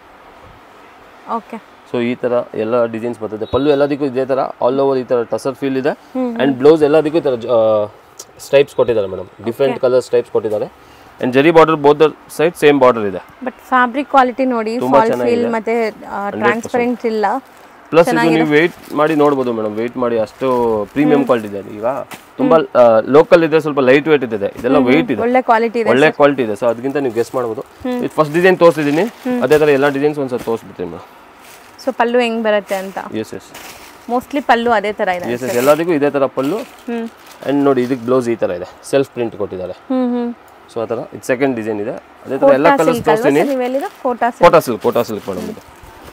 ಓಕೆ
ಸೊ ಈ ಥರ ಎಲ್ಲ ಡಿಸೈನ್ಸ್ ಬರ್ತದೆ ಪಲ್ಲು ಎಲ್ಲದಕ್ಕೂ ಇದೇ ಥರ ಆಲ್ ಓವರ್ ಈ ಥರ ಟಸರ್ ಫೀಲ್ ಇದೆ ಆ್ಯಂಡ್ ಬ್ಲೌಸ್ ಎಲ್ಲದಕ್ಕೂ ಈ ಥರ ಸ್ಟೈಪ್ಸ್ ಕೊಟ್ಟಿದ್ದಾರೆ ಮೇಡಮ್ ಡಿಫ್ರೆಂಟ್ ಕಲರ್ ಸ್ಟೈಪ್ಸ್ ಕೊಟ್ಟಿದ್ದಾರೆ and zari border both side same border ಇದೆ
ಬಟ್ ಫ್ಯಾಬ್ರಿಕ್ ಕ್ವಾಲಿಟಿ ನೋಡಿ ಫಾಲ್ ಫೀಲ್ ಮತ್ತೆ ಟ್ರಾನ್ಸ್ಪರೆಂಟ್ ಇಲ್ಲ
ಪ್ಲಸ್ ಇದು ನೀವು ವೆಯ್ಟ್ ಮಾಡಿ ನೋಡ್ಬೋದು ಮೇಡಮ್ ವೆಯ್ಟ್ ಮಾಡಿ ಅಷ್ಟು ಪ್ರೀಮಿಯಂ ಕ್ವಾಲಿಟಿ ಇದೆ ಈಗ ತುಂಬಾ ಲೋಕಲ್ ಇದೆ ಸ್ವಲ್ಪ ಲೈಟ್ ವೇಟ್ ಇದೆ ಇದೆಲ್ಲ ವೆಯ್ಟ್ ಇದೆ
ಒಳ್ಳೆ ಕ್ವಾಲಿಟಿ ಇದೆ
ಒಳ್ಳೆ ಕ್ವಾಲಿಟಿ ಇದೆ ಸೊ ಅದಕ್ಕಿಂತ ನೀವು ಗೆಸ್ ಮಾಡ್ಬೋದು ಇದು ಫಸ್ಟ್ ಡಿಸೈನ್ ತೋರಿಸಿದ್ದೀನಿ ಅದೇ ಥರ ಎಲ್ಲ ಡಿಸೈನ್ಸ್ ಒಂದ್ಸಲ ತೋರಿಸ್ಬಿಡ್ತೀನಿ ಮೇಡಮ್
ಸೊ ಪಲ್ಲು ಹೆಂಗ್ ಬರುತ್ತೆ ಅಂತ
ಎಸ್ ಎಸ್
ಮೋಸ್ಟ್ಲಿ ಪಲ್ಲು ಅದೇ ತರ ಇದೆ
ಎಸ್ ಎಸ್ ಎಲ್ಲದಕ್ಕೂ ಇದೇ ಥರ ಪಲ್ಲು
ಹ್ಮ್
ಆ್ಯಂಡ್ ನೋಡಿ ಇದಕ್ಕೆ ಬ್ಲೌಸ್ ಈ ಥರ ಇದೆ ಸೆಲ್ಫ್ ಪ್ರಿಂಟ್ ಕೊಟ್ಟಿದ್ದಾರೆ
ಹ್ಮ್ ಹ್ಮ್
ಸೊ ಆ ಥರ ಇದು ಸೆಕೆಂಡ್ ಡಿಸೈನ್ ಇದೆ ಅದೇ ಥರ ಎಲ್ಲ ಕಲರ್ಸ್ ತೋರಿಸ್ತೀನಿ
ನೀವು ಹೇಳಿದ photo
Kota silk Kota silk madam ಇದು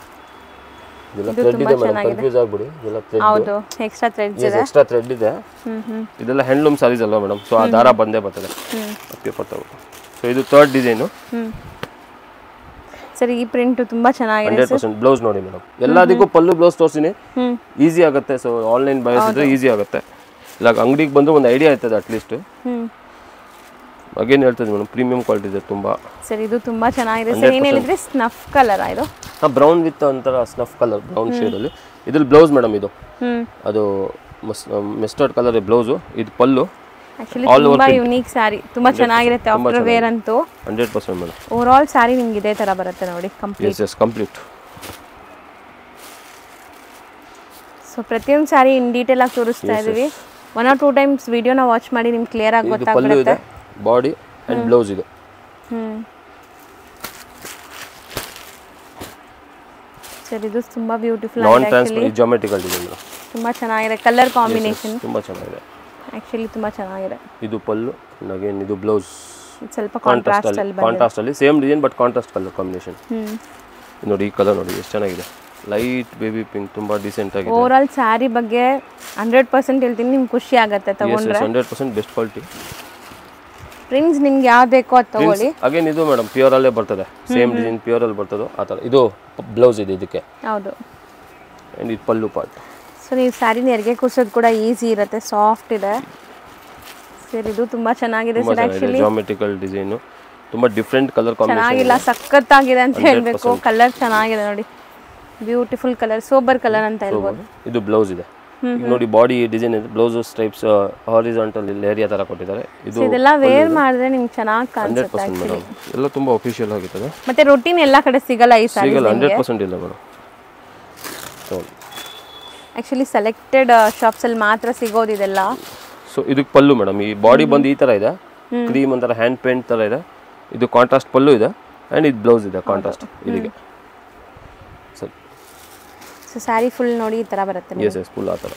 ಇದೆಲ್ಲ ಥ್ರೆಡ್ ಇದೆ ಮೇಡಮ್ ಕನ್ಫ್ಯೂಸ್ ಆಗ್ಬಿಡಿ ಇದೆಲ್ಲ ಥ್ರೆಡ್
ಹೌದು ಎಕ್ಸ್ಟ್ರಾ ಥ್ರೆಡ್ಸ್ ಇದೆ
ಎಕ್ಸ್ಟ್ರಾ ಥ್ರೆಡ್ ಇದೆ
ಹ್ಮ್ ಹ್ಮ್
ಇದೆಲ್ಲ ಹ್ಯಾಂಡ್ಲೂಮ್ ಸಾರೀಸ್ ಅಲ್ವಾ ಮೇಡಮ್ ಸೊ ಆ ದಾರ ಬಂದೇ ಬರ್ತದೆ ಪೇಪರ್ ತಗೋ ಸೊ ಇದು ಥರ್ಡ್ ಡಿಸೈನು
ಹ್ಮ್ ಸರಿ ಈ ಪ್ರಿಂಟ್ ತುಂಬಾ ಚೆನ್ನಾಗಿದೆ
ಹಂಡ್ರೆಡ್ ಪರ್ಸೆಂಟ್ ಬ್ಲೌಸ್ ನೋಡಿ ಮೇಡಮ್ ಎಲ್ಲದಕ್ಕೂ ಪಲ್ಲು ಬ್ಲೌಸ್ ತೋರಿಸ್ತೀನಿ
ಹ್ಮ್
ಈಸಿ ಆಗುತ್ತೆ ಸೊ ಆನ್ಲೈನ್ ಬಯಸ್ ಇದ್ರೆ ಈಸಿ ಆಗುತ್ತೆ ಇಲ್ಲ ಅಂಗಡಿಗೆ ಬಂದು ಒಂದು ಐಡಿಯಾ ಆಯ್ತದೆ ಅಟ್ಲೀಸ್ಟ್
ಹ್ಮ್
ಅಗೇನ್ ಹೇಳ್ತದೆ ಮೇಡಮ್ ಪ್ರೀಮಿಯಂ ಕ್ವಾಲಿಟಿ ಇದೆ ತುಂಬ
ಸರಿ ಇದು ತುಂಬಾ ಚೆನ್ನಾಗಿದೆ ಸರ್ ಏನ್ ಹೇಳಿದ್ರಿ ಸ್ನಫ್ ಕಲರ್ ಇದು
ಹಾಂ ಬ್ರೌನ್ ವಿತ್ ಒಂಥರ ಸ್ನಫ್ ಕಲರ್ ಬ್ರೌನ್ ಶೇಡಲ್ಲಿ ಇದ್ರಲ್ಲಿ ಬ್ಲೌಸ್ ಮೇಡಮ್ ಇದು
ಹ್ಮ್
ಅದು ಮೆಸ್ಟರ್ಡ್ ಕಲರ್ ಬ್ಲೌಸು ಇದು ಪಲ್ಲು
ಆಕ್ಚುಲಿ ತುಂಬಾ ಯುನೀಕ್ ಸ್ಯಾರಿ ತುಂಬಾ ಚೆನ್ನಾಗಿರುತ್ತೆ ಆಫ್ಟರ್ ವೇರ್ ಅಂತೂ
hundred percent madam
over all sari ನಿಮ್ಗೆ ಇದೇ ತರ ಬರುತ್ತೆ ನೋಡಿ complete
yes yes complete
so ಪ್ರತಿಯೊಂದು ಸ್ಯಾರಿ ಇನ್ ಡೀಟೇಲ್ ಆಗಿ ತೋರಿಸ್ತಾ ಇದೀವಿ ಒನ್ ಆರ್ ಟೂ ಟೈಮ್ಸ್ ವಿಡಿಯೋನ ವಾಚ್ ಮಾಡಿ ನಿಮ್ಗೆ ಕ್ಲಿಯರ್ ಆಗಿ
ಇದು ಪಲ್ಲು
ಗೊತ್ತಾಗ್ಬಿಡುತ್ತೆ
ಇದೆ ಬಾಡಿ ಆ್ಯಂಡ್ ಬ್ಲೌಸ್ ಇದು
ಹ್ಮ್ ಸರ್ ಇದು ತುಂಬಾ ಬ್ಯೂಟಿಫುಲ್
ನಾನ್
ಆಗಿದೆ
ಟ್ರಾನ್ಸ್ಪರ್ ಜಾಮೆಟ್ರಿಕಲ್ ಡಿಸೈನ್ ಮೇಡಮ್
ತುಂಬಾ ಚೆನ್ನಾಗಿದೆ ಕಲರ್ ಕಾಂಬಿನೇಷನ್
ತುಂಬ ಚೆನ್ನಾಗಿದೆ
ಆಕ್ಚುಲಿ ತುಂಬಾ ಚೆನ್ನಾಗಿದೆ
ಇದು ಪಲ್ಲು ಅಗೇನ್ ಇದು ಬ್ಲೌಸ್
ಇದು ಸ್ವಲ್ಪ
ಕಾಂಟ್ರಾಸ್ಟ್
ಕಾಂಟ್ರಾಸ್ಟ್
ಅಲ್ಲಿ
ಅಲ್ಲಿ
ಕಾಂಟ್ರಾಸ್ಟ್ ಅಲ್ಲಿ same design but contrast colour combination
hmm
ನೋಡಿ ಈ ಕಲರ್ ನೋಡಿ ಎಷ್ಟು ಚೆನ್ನಾಗಿದೆ ಲೈಟ್ ಬೇಬಿ ಪಿಂಕ್ ತುಂಬಾ ಡಿಸೆಂಟ್ ಆಗಿದೆ
ಓವರ್ ಆಲ್ ಸ್ಯಾರಿ ಬಗ್ಗೆ ಹಂಡ್ರೆಡ್ ಪರ್ಸೆಂಟ್ ಹೇಳ್ತೀನಿ ನಿಮ್ಗೆ ಖುಷಿ ಆಗತ್ತೆ
ಎಸ್
ತಗೊಂಡ್ರೆ
yes hundred percent best quality
prints ನಿಮ್ಗೆ ಯಾವ್ದು ಬೇಕೋ ಅದು ತಗೊಳ್ಳಿ
ಅಗೇನ್ ಇದು ಮೇಡಮ್ ಪ್ಯೂರ್ ಅಲ್ಲೇ ಬರ್ತದೆ ಸೇಮ್ ಡಿಸೈನ್ ಪ್ಯೂರ್ ಅಲ್ಲಿ ಬರ್ತದೆ ಆ ಥರ ಇದು ಬ್ಲೌಸ್ ಇದೆ ಇದಕ್ಕೆ
ಹೌದು
ಆ್ಯಂಡ್ ಇದು ಪಲ್ಲು ಪಾರ್ಟ್
ಸೊ ನೀವು ಸ್ಯಾರಿ ನೆರಿಗೆ ಕೂರ್ಸೋದು ಕೂಡ ಈಸಿ ಇರುತ್ತೆ ಸಾಫ್ಟ್ ಇದೆ ಸರ್ ಇದು ತುಂಬಾ ಚೆನ್ನಾಗಿದೆ
ತುಂಬಾ
ಸರ್
ಚೆನ್ನಾಗಿದೆ
ಆಕ್ಚುಲಿ
ಜಾಮೆಟ್ರಿಕಲ್ ಡಿಸೈನು ತುಂಬಾ ಡಿಫ್ರೆಂಟ್ ಕಲರ್ ಕಾಂಬಿನೇಷನ್
ಚೆನ್ನಾಗಿಲ್ಲ ಸಖತ್ತಾಗಿದೆ ಅಂತ ಹೇಳ್ಬೇಕು ಕಲರ್ ಚೆನ್ನಾಗಿದೆ ನೋಡಿ ಬ್ಯೂಟಿಫುಲ್ ಕಲರ್ ಸೋಬರ್ ಕಲರ್ ಅಂತ ಹೇಳ್ಬೋದು
ಇದು ಬ್ಲೌಸ್ ಇದೆ ಈಗ ನೋಡಿ ಬಾಡಿ ಡಿಸೈನ್ ಇದೆ ಬ್ಲೌಸ್ ಸ್ಟ್ರೈಪ್ಸ್ ಹಾರಿಸಾಂಟಲ್ ಏರಿಯಾ ತರ ಕೊಟ್ಟಿದ್ದಾರೆ ಇದು
ಇದೆಲ್ಲ ವೇರ್ ಮಾಡಿದ್ರೆ ನಿಮ್ಗೆ ಚೆನ್ನಾಗಿ
ಹಂಡ್ರೆಡ್
ಕಾಣಿಸುತ್ತೆ
ಪರ್ಸೆಂಟ್ ಮೇಡಮ್ ಎಲ್ಲ ತುಂಬಾ ಅಫಿಷಿಯಲ್ ಆಗಿರ್ತದೆ
ಮತ್ತೆ ರೊಟೀನ್ ಎಲ್ಲ ಕಡೆ ಸಿಗಲ್ಲ ಈ ಸ್ಯಾರಿ
ಸಿಗಲ್ಲ ಹಂಡ್ರೆಡ್ ಪರ್ಸೆಂಟ್ ಇಲ್ಲ ಮೇಡಮ್
ಆಕ್ಚುಲಿ ಸೆಲೆಕ್ಟೆಡ್ ಶಾಪ್ಸಲ್ಲಿ ಮಾತ್ರ ಸಿಗೋದು ಇದೆಲ್ಲ
ಸೊ ಇದಕ್ಕೆ ಪಲ್ಲು ಮೇಡಮ್ ಈ ಬಾಡಿ ಬಂದು ಈ ತರ ಇದೆ ಕ್ರೀಮ್ ಒಂಥರ ಹ್ಯಾಂಡ್ ಪೇಂಟ್ ತರ ಇದೆ ಇದು ಕಾಂಟ್ರಾಸ್ಟ್ ಪಲ್ಲು ಇದೆ ಆ್ಯಂಡ್ ಇದು ಬ್ಲೌಸ್ ಇದೆ ಕಾಂಟ್ರಾಸ್ಟ್ ಇದಕ್ಕೆ ಸರಿ
ಸೊ ಸ್ಯಾರಿ ಫುಲ್ ನೋಡಿ ಈ ಥರ ಬರುತ್ತೆ ನಿಮ್ಗೆ.
ಎಸ್ ಎಸ್ ಫುಲ್ ಆ ಥರ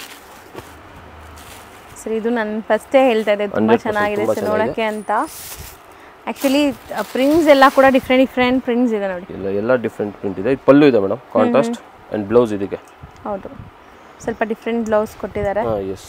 ಸರ್ ಇದು ನಾನು ಫಸ್ಟೇ ಹೇಳ್ತಾ ಇದ್ದೆ ತುಂಬ
100%
ಚೆನ್ನಾಗಿದೆ
ತುಂಬಾ
ಸರ್ ನೋಡೋಕ್ಕೆ ಅಂತ ಆ್ಯಕ್ಚುಲಿ ಪ್ರಿಂಟ್ಸ್ ಎಲ್ಲ ಕೂಡ ಡಿಫ್ರೆಂಟ್ ಡಿಫ್ರೆಂಟ್ ಪ್ರಿಂಟ್ಸ್ ಇದೆ ನೋಡಿ
ಎಲ್ಲ ಎಲ್ಲ ಡಿಫ್ರೆಂಟ್ ಪ್ರಿಂಟ್ ಇದೆ ಇದು ಪಲ್ಲು ಇದೆ ಮೇಡಮ್ ಕಾಂಟ್ರಾಸ್ಟ್ ಆ್ಯಂಡ್ ಬ್ಲೌಸ್ ಇದಕ್ಕೆ
ಹೌದು ಸ್ವಲ್ಪ ಡಿಫ್ರೆಂಟ್ ಬ್ಲೌಸ್ ಕೊಟ್ಟಿದ್ದಾರೆ
ಹಾಂ ಎಸ್